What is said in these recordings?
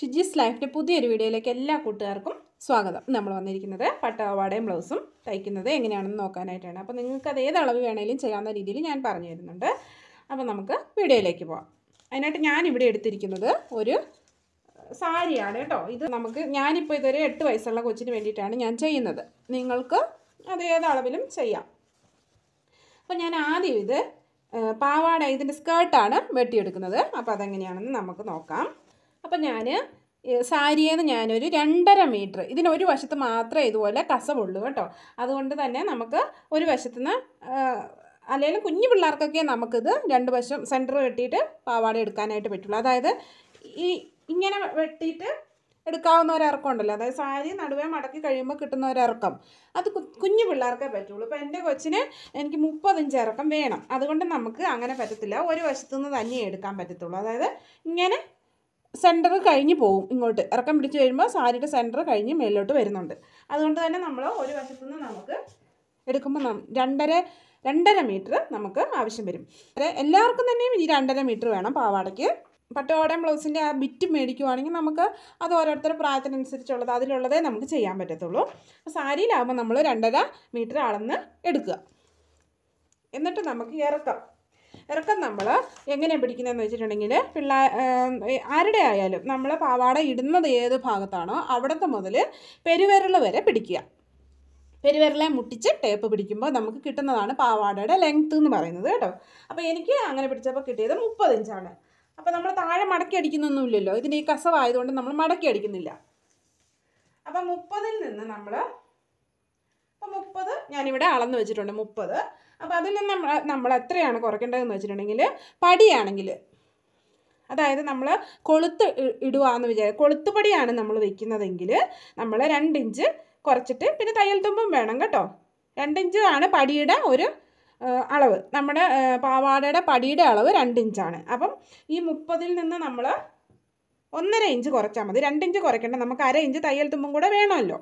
ഷിജീസ് ലൈഫിൻ്റെ പുതിയൊരു വീഡിയോയിലേക്ക് എല്ലാ കൂട്ടുകാർക്കും സ്വാഗതം നമ്മൾ വന്നിരിക്കുന്നത് പട്ടുപാവാടയും ബ്ലൗസും തയ്ക്കുന്നത് എങ്ങനെയാണെന്ന് നോക്കാനായിട്ടാണ് അപ്പോൾ നിങ്ങൾക്ക് അത് ഏത് അളവ് വേണേലും ചെയ്യാവുന്ന രീതിയിൽ ഞാൻ പറഞ്ഞു തരുന്നുണ്ട് അപ്പോൾ നമുക്ക് വീഡിയോയിലേക്ക് പോവാം അതിനായിട്ട് ഞാൻ ഇവിടെ എടുത്തിരിക്കുന്നത് ഒരു സാരിയാണ് കേട്ടോ ഇത് നമുക്ക് ഞാനിപ്പോൾ ഇതൊരു എട്ട് വയസ്സുള്ള കൊച്ചിന് വേണ്ടിയിട്ടാണ് ഞാൻ ചെയ്യുന്നത് നിങ്ങൾക്ക് അത് ഏത് അളവിലും ചെയ്യാം അപ്പോൾ ഞാൻ ആദ്യം ഇത് ഏഹ്, പാവാട ഇതിൻ്റെ സ്കേർട്ടാണ് വെട്ടിയെടുക്കുന്നത് അപ്പോൾ അതെങ്ങനെയാണെന്ന് നമുക്ക് നോക്കാം അപ്പോൾ ഞാൻ സാരിയെന്ന് ഞാനൊരു രണ്ടര മീറ്റർ ഇതിന് ഒരു വശത്ത് മാത്രമേ ഇതുപോലെ കസവുള്ളൂ കേട്ടോ അതുകൊണ്ട് തന്നെ നമുക്ക് ഒരു വശത്ത് നിന്ന് അല്ലെങ്കിൽ കുഞ്ഞു പിള്ളേർക്കൊക്കെ നമുക്കിത് രണ്ട് വശം സെൻറ്റർ വെട്ടിയിട്ട് പാവാട എടുക്കാനായിട്ട് പറ്റുള്ളൂ അതായത് ഈ ഇങ്ങനെ വെട്ടിയിട്ട് എടുക്കാവുന്ന ഒരു ഇറക്കം ഉണ്ടല്ലോ അതായത് സാരി നടുവേ മടക്കി കഴിയുമ്പോൾ കിട്ടുന്ന ഒരു ഇറക്കം അത് കു- കുഞ്ഞു പിള്ളേർക്കേ പറ്റുള്ളൂ ഇപ്പോൾ എൻ്റെ കൊച്ചിന് എനിക്ക് മുപ്പത് ഇഞ്ച് ഇറക്കം വേണം അതുകൊണ്ട് നമുക്ക് അങ്ങനെ പറ്റത്തില്ല ഒരു വശത്തു നിന്ന് തന്നെ എടുക്കാൻ പറ്റത്തുള്ളൂ അതായത് ഇങ്ങനെ സെൻറ്റർ കഴിഞ്ഞ് പോവും ഇങ്ങോട്ട് ഇറക്കം പിടിച്ച് കഴിയുമ്പോൾ സാരിയുടെ സെൻറ്റർ കഴിഞ്ഞ് മേലോട്ട് വരുന്നുണ്ട് അതുകൊണ്ട് തന്നെ നമ്മൾ ഒരു വശത്തു നിന്ന് നമുക്ക് എടുക്കുമ്പോൾ നം- രണ്ടര രണ്ടര മീറ്റർ നമുക്ക് ആവശ്യം വരും അത് എല്ലാവർക്കും തന്നെയും ഈ രണ്ടര മീറ്റർ വേണം പാവാടയ്ക്ക് പട്ടുപാവാടയും ബ്ലൗസിൻ്റെ ആ ബിറ്റ് മേടിക്കുവാണെങ്കിൽ നമുക്ക് അത് ഓരോരുത്തരുടെ പ്രായത്തിനനുസരിച്ചുള്ളത് അതിലുള്ളതേ നമുക്ക് ചെയ്യാൻ പറ്റത്തുള്ളൂ സാരിയിലാകുമ്പോൾ നമ്മൾ രണ്ടര മീറ്റർ അളന്ന് എടുക്കുക എന്നിട്ട് നമുക്ക് ഇറക്കം ഇറക്കം നമ്മൾ എങ്ങനെ പിടിക്കുന്നതെന്ന് വെച്ചിട്ടുണ്ടെങ്കിൽ പിള്ളേ ആരുടെ ആയാലും നമ്മൾ പാവാട ഇടുന്നത് ഏത് ഭാഗത്താണോ അവിടത്തെ മുതൽ പെരുവിരൽ വരെ പിടിക്കുക പെരുവിരലെ മുട്ടിച്ച് ടേപ്പ് പിടിക്കുമ്പോൾ നമുക്ക് കിട്ടുന്നതാണ് പാവാടയുടെ ലെങ്ത്ത് എന്ന് പറയുന്നത് കേട്ടോ അപ്പോൾ എനിക്ക് അങ്ങനെ പിടിച്ചപ്പോൾ കിട്ടിയത് മുപ്പത് ഇഞ്ചാണ് അപ്പോൾ നമ്മൾ താഴെ മടക്കി അടിക്കുന്നൊന്നുമില്ലല്ലോ ഇതിന് ഈ കസവായതുകൊണ്ട് നമ്മൾ മടക്കി അടിക്കുന്നില്ല അപ്പം മുപ്പതിൽ നിന്ന് നമ്മൾ അപ്പം മുപ്പത് ഞാനിവിടെ അളന്ന് വെച്ചിട്ടുണ്ട് മുപ്പത് അപ്പോൾ അതിൽ നിന്ന് നമ്മൾ നമ്മൾ എത്രയാണ് കുറയ്ക്കേണ്ടതെന്ന് വെച്ചിട്ടുണ്ടെങ്കിൽ പടിയാണെങ്കിൽ അതായത് നമ്മൾ കൊളുത്ത് ഇ- ഇടുവാന്ന് വിചാരിക്കുക കൊളുത്തുപടിയാണ് നമ്മൾ വെക്കുന്നതെങ്കിൽ നമ്മൾ രണ്ടിഞ്ച് കുറച്ചിട്ട് പിന്നെ തയ്യൽ തുമ്പും വേണം കേട്ടോ രണ്ടിഞ്ച് ആണ് പടിയുടെ ഒരു ആ, അളവ് നമ്മുടെ ആ, പാവാടയുടെ പടിയുടെ അളവ് രണ്ടിഞ്ചാണ് അപ്പം ഈ മുപ്പതിൽ നിന്ന് നമ്മൾ ഒന്നര ഇഞ്ച് കുറച്ചാൽ മതി രണ്ടിഞ്ച് കുറയ്ക്കേണ്ട നമുക്ക് അര ഇഞ്ച് തയ്യൽ തുമ്പും കൂടെ വേണമല്ലോ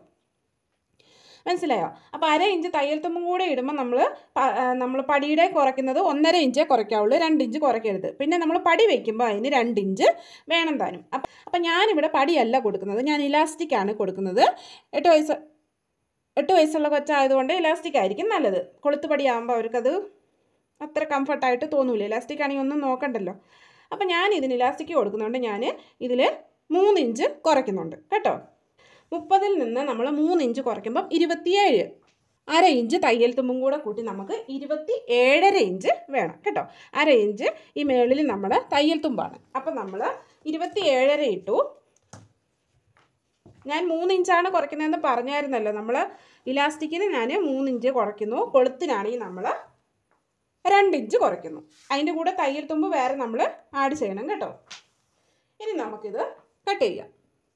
മനസ്സിലായോ അപ്പോൾ അര ഇഞ്ച് തയ്യൽ തുമ്പും കൂടെ ഇടുമ്പോൾ നമ്മൾ നമ്മൾ പടിയുടെ കുറയ്ക്കുന്നത് ഒന്നര ഇഞ്ചേ കുറയ്ക്കാവുള്ളൂ രണ്ട് ഇഞ്ച് കുറയ്ക്കരുത് പിന്നെ നമ്മൾ പടി വയ്ക്കുമ്പോൾ അതിന് രണ്ട് ഇഞ്ച് വേണം താനും അപ്പം അപ്പം ഞാനിവിടെ പടിയല്ല കൊടുക്കുന്നത് ഞാൻ ഇലാസ്റ്റിക് ആണ് കൊടുക്കുന്നത് എട്ട് വയസ്സ് എട്ട് വയസ്സുള്ള കൊച്ചായതുകൊണ്ട് ഇലാസ്റ്റിക് ആയിരിക്കും നല്ലത് കൊളുത്ത് പടിയാകുമ്പോൾ അവർക്കത് അത്ര കംഫർട്ടായിട്ട് തോന്നൂല ഇലാസ്റ്റിക് ആണെങ്കിൽ ഒന്നും നോക്കണ്ടല്ലോ അപ്പം ഞാൻ ഇതിന് ഇലാസ്റ്റിക് കൊടുക്കുന്നതുകൊണ്ട് ഞാൻ ഇതിൽ മൂന്ന് ഇഞ്ച് കുറയ്ക്കുന്നുണ്ട് കേട്ടോ മുപ്പതിൽ നിന്ന് നമ്മൾ മൂന്ന് ഇഞ്ച് കുറയ്ക്കുമ്പം ഇരുപത്തിയേഴ് അര ഇഞ്ച് തയ്യൽ തുമ്പും കൂടെ കൂട്ടി നമുക്ക് ഇരുപത്തി ഏഴര ഇഞ്ച് വേണം കേട്ടോ അര ഇഞ്ച് ഈ മേളിൽ നമ്മൾ തയ്യൽ തുമ്പാണ് അപ്പം നമ്മൾ ഇരുപത്തി ഏഴര ഇട്ടു ഞാൻ മൂന്ന് ഇഞ്ചാണ് കുറയ്ക്കുന്നതെന്ന് പറഞ്ഞായിരുന്നല്ലോ നമ്മൾ ഇലാസ്റ്റിക്കിന് ഞാൻ മൂന്ന് ഇഞ്ച് കുറയ്ക്കുന്നു കൊളുത്തിനാണെങ്കിൽ നമ്മൾ രണ്ട് ഇഞ്ച് കുറയ്ക്കുന്നു അതിൻ്റെ കൂടെ തയ്യൽ തുമ്പ് വേറെ നമ്മൾ ആഡ് ചെയ്യണം കേട്ടോ ഇനി നമുക്കിത് കട്ട് ചെയ്യാം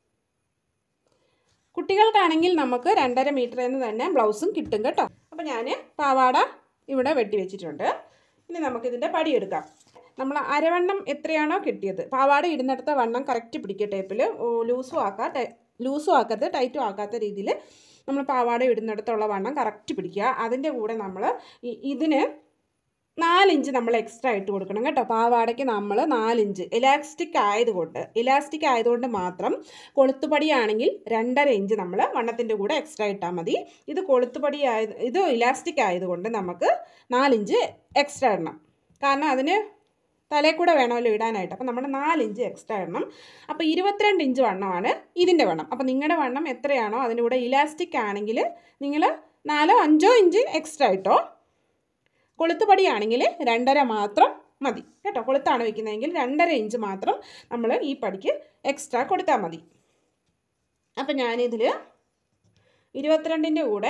കുട്ടികൾക്കാണെങ്കിൽ നമുക്ക് രണ്ടര മീറ്റർ എന്ന് തന്നെ ബ്ലൗസും കിട്ടും കേട്ടോ അപ്പോൾ ഞാൻ പാവാട ഇവിടെ വെട്ടി വെച്ചിട്ടുണ്ട് ഇനി നമുക്കിതിൻ്റെ പടിയെടുക്കാം നമ്മൾ അരവണ്ണം എത്രയാണോ കിട്ടിയത് പാവാട ഇടുന്നിടത്ത വണ്ണം കറക്റ്റ് പിടിക്കുക ടേപ്പിൽ ലൂസും ആക്കുക ടൈ ലൂസും ആക്കരുത് ടൈറ്റും ആക്കാത്ത രീതിയിൽ നമ്മൾ പാവാട ഇടുന്നിടത്തുള്ള വണ്ണം കറക്റ്റ് പിടിക്കുക അതിൻ്റെ കൂടെ നമ്മൾ ഇതിന് നാലിഞ്ച് നമ്മൾ എക്സ്ട്രാ ഇട്ട് കൊടുക്കണം കേട്ടോ പാവാടയ്ക്ക് നമ്മൾ നാലിഞ്ച് ഇലാസ്റ്റിക് ആയതുകൊണ്ട് ഇലാസ്റ്റിക് ആയതുകൊണ്ട് മാത്രം കൊളുത്തുപടിയാണെങ്കിൽ രണ്ടര ഇഞ്ച് നമ്മൾ വണ്ണത്തിൻ്റെ കൂടെ എക്സ്ട്രാ ഇട്ടാൽ മതി ഇത് കൊളുത്തുപടി ആയത് ഇത് ഇലാസ്റ്റിക് ആയതുകൊണ്ട് നമുക്ക് നാലിഞ്ച് എക്സ്ട്രാ ഇടണം കാരണം അതിന് തലയിൽ കൂടെ വേണമല്ലോ ഇടാനായിട്ട് അപ്പോൾ നമ്മൾ നാലിഞ്ച് എക്സ്ട്രാ ഇടണം അപ്പോൾ ഇരുപത്തിരണ്ട് ഇഞ്ച് വണ്ണമാണ് ഇതിൻ്റെ വണ്ണം അപ്പോൾ നിങ്ങളുടെ വണ്ണം എത്രയാണോ അതിൻ്റെ കൂടെ ഇലാസ്റ്റിക് ആണെങ്കിൽ നിങ്ങൾ നാലോ അഞ്ചോ ഇഞ്ച് എക്സ്ട്രാ ഇട്ടോ കൊളുത്തുപടിയാണെങ്കിൽ രണ്ടര മാത്രം മതി കേട്ടോ കൊളുത്താണ് വെക്കുന്നതെങ്കിൽ രണ്ടര ഇഞ്ച് മാത്രം നമ്മൾ ഈ പടിക്ക് എക്സ്ട്രാ കൊടുത്താൽ മതി അപ്പം ഞാനിതിൽ ഇരുപത്തിരണ്ടിൻ്റെ കൂടെ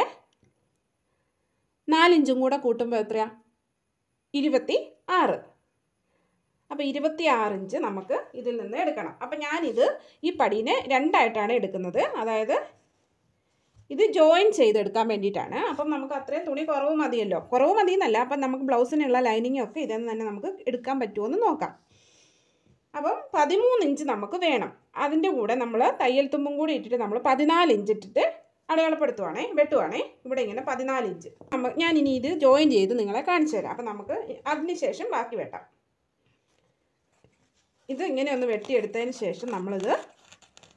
നാലിഞ്ചും കൂടെ കൂട്ടുമ്പോൾ എത്രയാ ഇരുപത്തി ആറ് അപ്പോൾ ഇരുപത്തി ആറ് ഇഞ്ച് നമുക്ക് ഇതിൽ നിന്ന് എടുക്കണം അപ്പം ഞാനിത് ഈ പടീനെ രണ്ടായിട്ടാണ് എടുക്കുന്നത് അതായത് ഇത് ജോയിൻ ചെയ്തെടുക്കാൻ വേണ്ടിയിട്ടാണ് അപ്പം നമുക്ക് അത്രയും തുണി കുറവ് മതിയല്ലോ കുറവ് മതി എന്നല്ല അപ്പം നമുക്ക് ബ്ലൗസിനുള്ള ലൈനിങ്ങും ഒക്കെ ഇതിൽ നിന്ന് തന്നെ നമുക്ക് എടുക്കാൻ പറ്റുമോ എന്ന് നോക്കാം അപ്പം പതിമൂന്ന് ഇഞ്ച് നമുക്ക് വേണം അതിൻ്റെ കൂടെ നമ്മൾ തയ്യൽ തുമ്പും കൂടി ഇട്ടിട്ട് നമ്മൾ പതിനാല് ഇഞ്ച് ഇട്ടിട്ട് അടയാളപ്പെടുത്തുവാണേ വെട്ടുവാണേ ഇവിടെ ഇങ്ങനെ പതിനാല് ഇഞ്ച് നമ്മ ഞാൻ ഇനി ഇത് ജോയിൻ ചെയ്ത് നിങ്ങളെ കാണിച്ചു തരാം അപ്പം നമുക്ക് അതിന് ശേഷം ബാക്കി വെട്ടാം ഇത് ഇങ്ങനെ ഒന്ന് വെട്ടിയെടുത്തതിന് ശേഷം നമ്മളിത്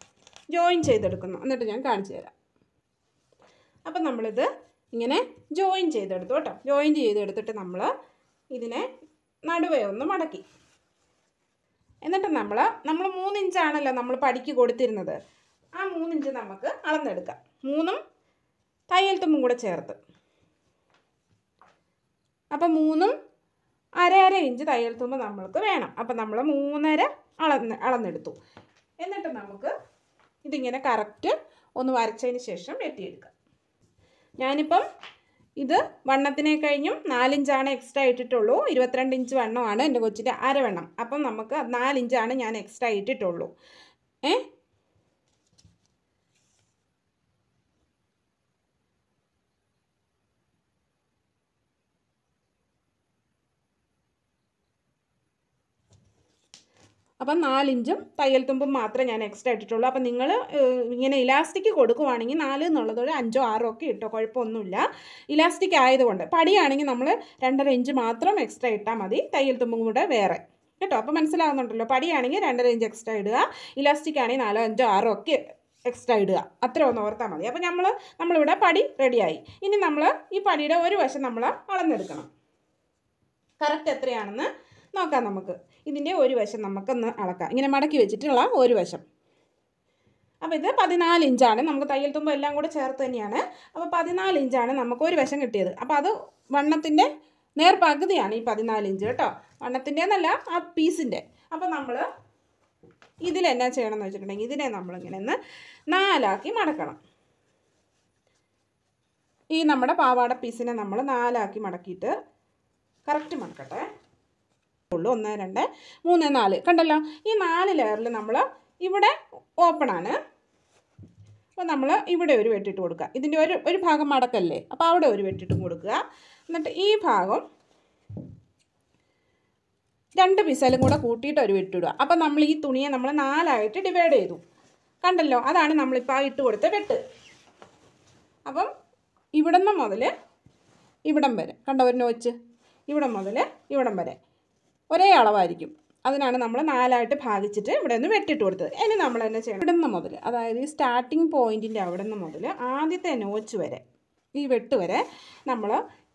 ജോയിൻ ചെയ്തെടുക്കുന്നു എന്നിട്ട് ഞാൻ കാണിച്ചു തരാം അപ്പം നമ്മളിത് ഇങ്ങനെ ജോയിൻ ചെയ്തെടുത്തു കേട്ടോ ജോയിൻ ചെയ്തെടുത്തിട്ട് നമ്മൾ ഇതിനെ നടുവേ ഒന്ന് മടക്കി എന്നിട്ട് നമ്മൾ നമ്മൾ മൂന്നിഞ്ചാണല്ലോ നമ്മൾ പടിക്ക് കൊടുത്തിരുന്നത് ആ മൂന്നിഞ്ച് നമുക്ക് അളന്നെടുക്കാം മൂന്നും തയ്യൽ തുമ്പും കൂടെ ചേർത്ത് അപ്പം മൂന്നും അര അര ഇഞ്ച് തയ്യൽ തുമ്പ് നമ്മൾക്ക് വേണം അപ്പം നമ്മൾ മൂന്നര അളന്ന് അളന്നെടുത്തു എന്നിട്ട് നമുക്ക് ഇതിങ്ങനെ കറക്റ്റ് ഒന്ന് വരച്ചതിന് ശേഷം വെട്ടിയെടുക്കാം ഞാനിപ്പം ഇത് വണ്ണത്തിനെ കഴിഞ്ഞും നാലിഞ്ചാണ് എക്സ്ട്രാ ഇട്ടിട്ടുള്ളൂ ഇരുപത്തിരണ്ട് ഇഞ്ച് വണ്ണമാണ് എൻ്റെ കൊച്ചിൻ്റെ അരവണ്ണം അപ്പം നമുക്ക് നാലിഞ്ചാണ് ഞാൻ എക്സ്ട്രാ ഇട്ടിട്ടുള്ളൂ ഏ അപ്പം നാലിഞ്ചും തയ്യൽ തുമ്പും മാത്രമേ ഞാൻ എക്സ്ട്രാ ഇട്ടിട്ടുള്ളൂ അപ്പം നിങ്ങൾ ഇങ്ങനെ ഇലാസ്റ്റിക് കൊടുക്കുവാണെങ്കിൽ നാല് എന്നുള്ളത് ഒരു അഞ്ചോ ആറോ ഒക്കെ ഇട്ടോ കുഴപ്പമൊന്നുമില്ല ഇലാസ്റ്റിക് ആയതുകൊണ്ട് പടിയാണെങ്കിൽ നമ്മൾ രണ്ടര ഇഞ്ച് മാത്രം എക്സ്ട്രാ ഇട്ടാൽ മതി തയ്യൽ തുമ്പും കൂടെ വേറെ കേട്ടോ അപ്പോൾ മനസ്സിലാകുന്നുണ്ടല്ലോ പടിയാണെങ്കിൽ രണ്ടര ഇഞ്ച് എക്സ്ട്രാ ഇടുക ഇലാസ്റ്റിക് ആണെങ്കിൽ നാലോ അഞ്ചോ ആറോ ഒക്കെ എക്സ്ട്രാ ഇടുക അത്ര ഒന്ന് ഓർത്താൽ മതി അപ്പോൾ നമ്മൾ നമ്മളിവിടെ പടി റെഡിയായി ഇനി നമ്മൾ ഈ പടിയുടെ ഒരു വശം നമ്മൾ അളന്നെടുക്കണം കറക്റ്റ് എത്രയാണെന്ന് നോക്കാം നമുക്ക് ഇതിൻ്റെ ഒരു വശം നമുക്കൊന്ന് അളക്കാം ഇങ്ങനെ മടക്കി വെച്ചിട്ടുള്ള ഒരു വശം അപ്പോൾ ഇത് പതിനാല് ഇഞ്ചാണ് നമുക്ക് തയ്യൽ തുമ്പ് എല്ലാം കൂടെ ചേർത്ത് തന്നെയാണ് അപ്പോൾ പതിനാല് ഇഞ്ചാണ് നമുക്ക് ഒരു വശം കിട്ടിയത് അപ്പോൾ അത് വണ്ണത്തിൻ്റെ നേർ പകുതിയാണ് ഈ പതിനാല് ഇഞ്ച് കേട്ടോ വണ്ണത്തിൻ്റെ എന്നല്ല ആ പീസിൻ്റെ അപ്പോൾ നമ്മൾ ഇതിലെന്നാ ചെയ്യണമെന്ന് വെച്ചിട്ടുണ്ടെങ്കിൽ ഇതിനെ നമ്മളിങ്ങനെ ഒന്ന് നാലാക്കി മടക്കണം ഈ നമ്മുടെ പാവാട പീസിനെ നമ്മൾ നാലാക്കി മടക്കിയിട്ട് കറക്റ്റ് മടക്കട്ടെ ഉള്ളൂ ഒന്ന് രണ്ട് മൂന്ന് നാല് കണ്ടല്ലോ ഈ നാല് ലെയറിൽ നമ്മൾ ഇവിടെ ഓപ്പൺ ആണ് അപ്പോൾ നമ്മൾ ഇവിടെ ഒരു വെട്ടിട്ട് കൊടുക്കുക ഇതിൻ്റെ ഒരു ഒരു ഭാഗം മടക്കല്ലേ അപ്പോൾ അവിടെ ഒരു വെട്ടിട്ടും കൊടുക്കുക എന്നിട്ട് ഈ ഭാഗം രണ്ട് പിസലും കൂടെ കൂട്ടിയിട്ട് ഒരു വെട്ടിടുക അപ്പം നമ്മൾ ഈ തുണിയെ നമ്മൾ നാലായിട്ട് ഡിവൈഡ് ചെയ്തു കണ്ടല്ലോ അതാണ് നമ്മളിപ്പോൾ ആ ഇട്ട് കൊടുത്ത വെട്ട് അപ്പം ഇവിടുന്ന് മുതൽ ഇവിടം വരെ കണ്ടോ ഒരു നോച്ച് ഇവിടം മുതൽ ഇവിടം വരെ ഒരേ അളവായിരിക്കും അതിനാണ് നമ്മൾ നാലായിട്ട് ഭാഗിച്ചിട്ട് ഇവിടെ നിന്ന് വെട്ടിട്ട് കൊടുത്തത് ഇനി നമ്മൾ തന്നെ ചെയ്യണം ഇവിടെ നിന്ന് മുതൽ അതായത് ഈ സ്റ്റാർട്ടിങ് പോയിൻറ്റിൻ്റെ അവിടെ നിന്ന് മുതൽ ആദ്യത്തെ നോച്ച് വരെ ഈ വെട്ട് വരെ നമ്മൾ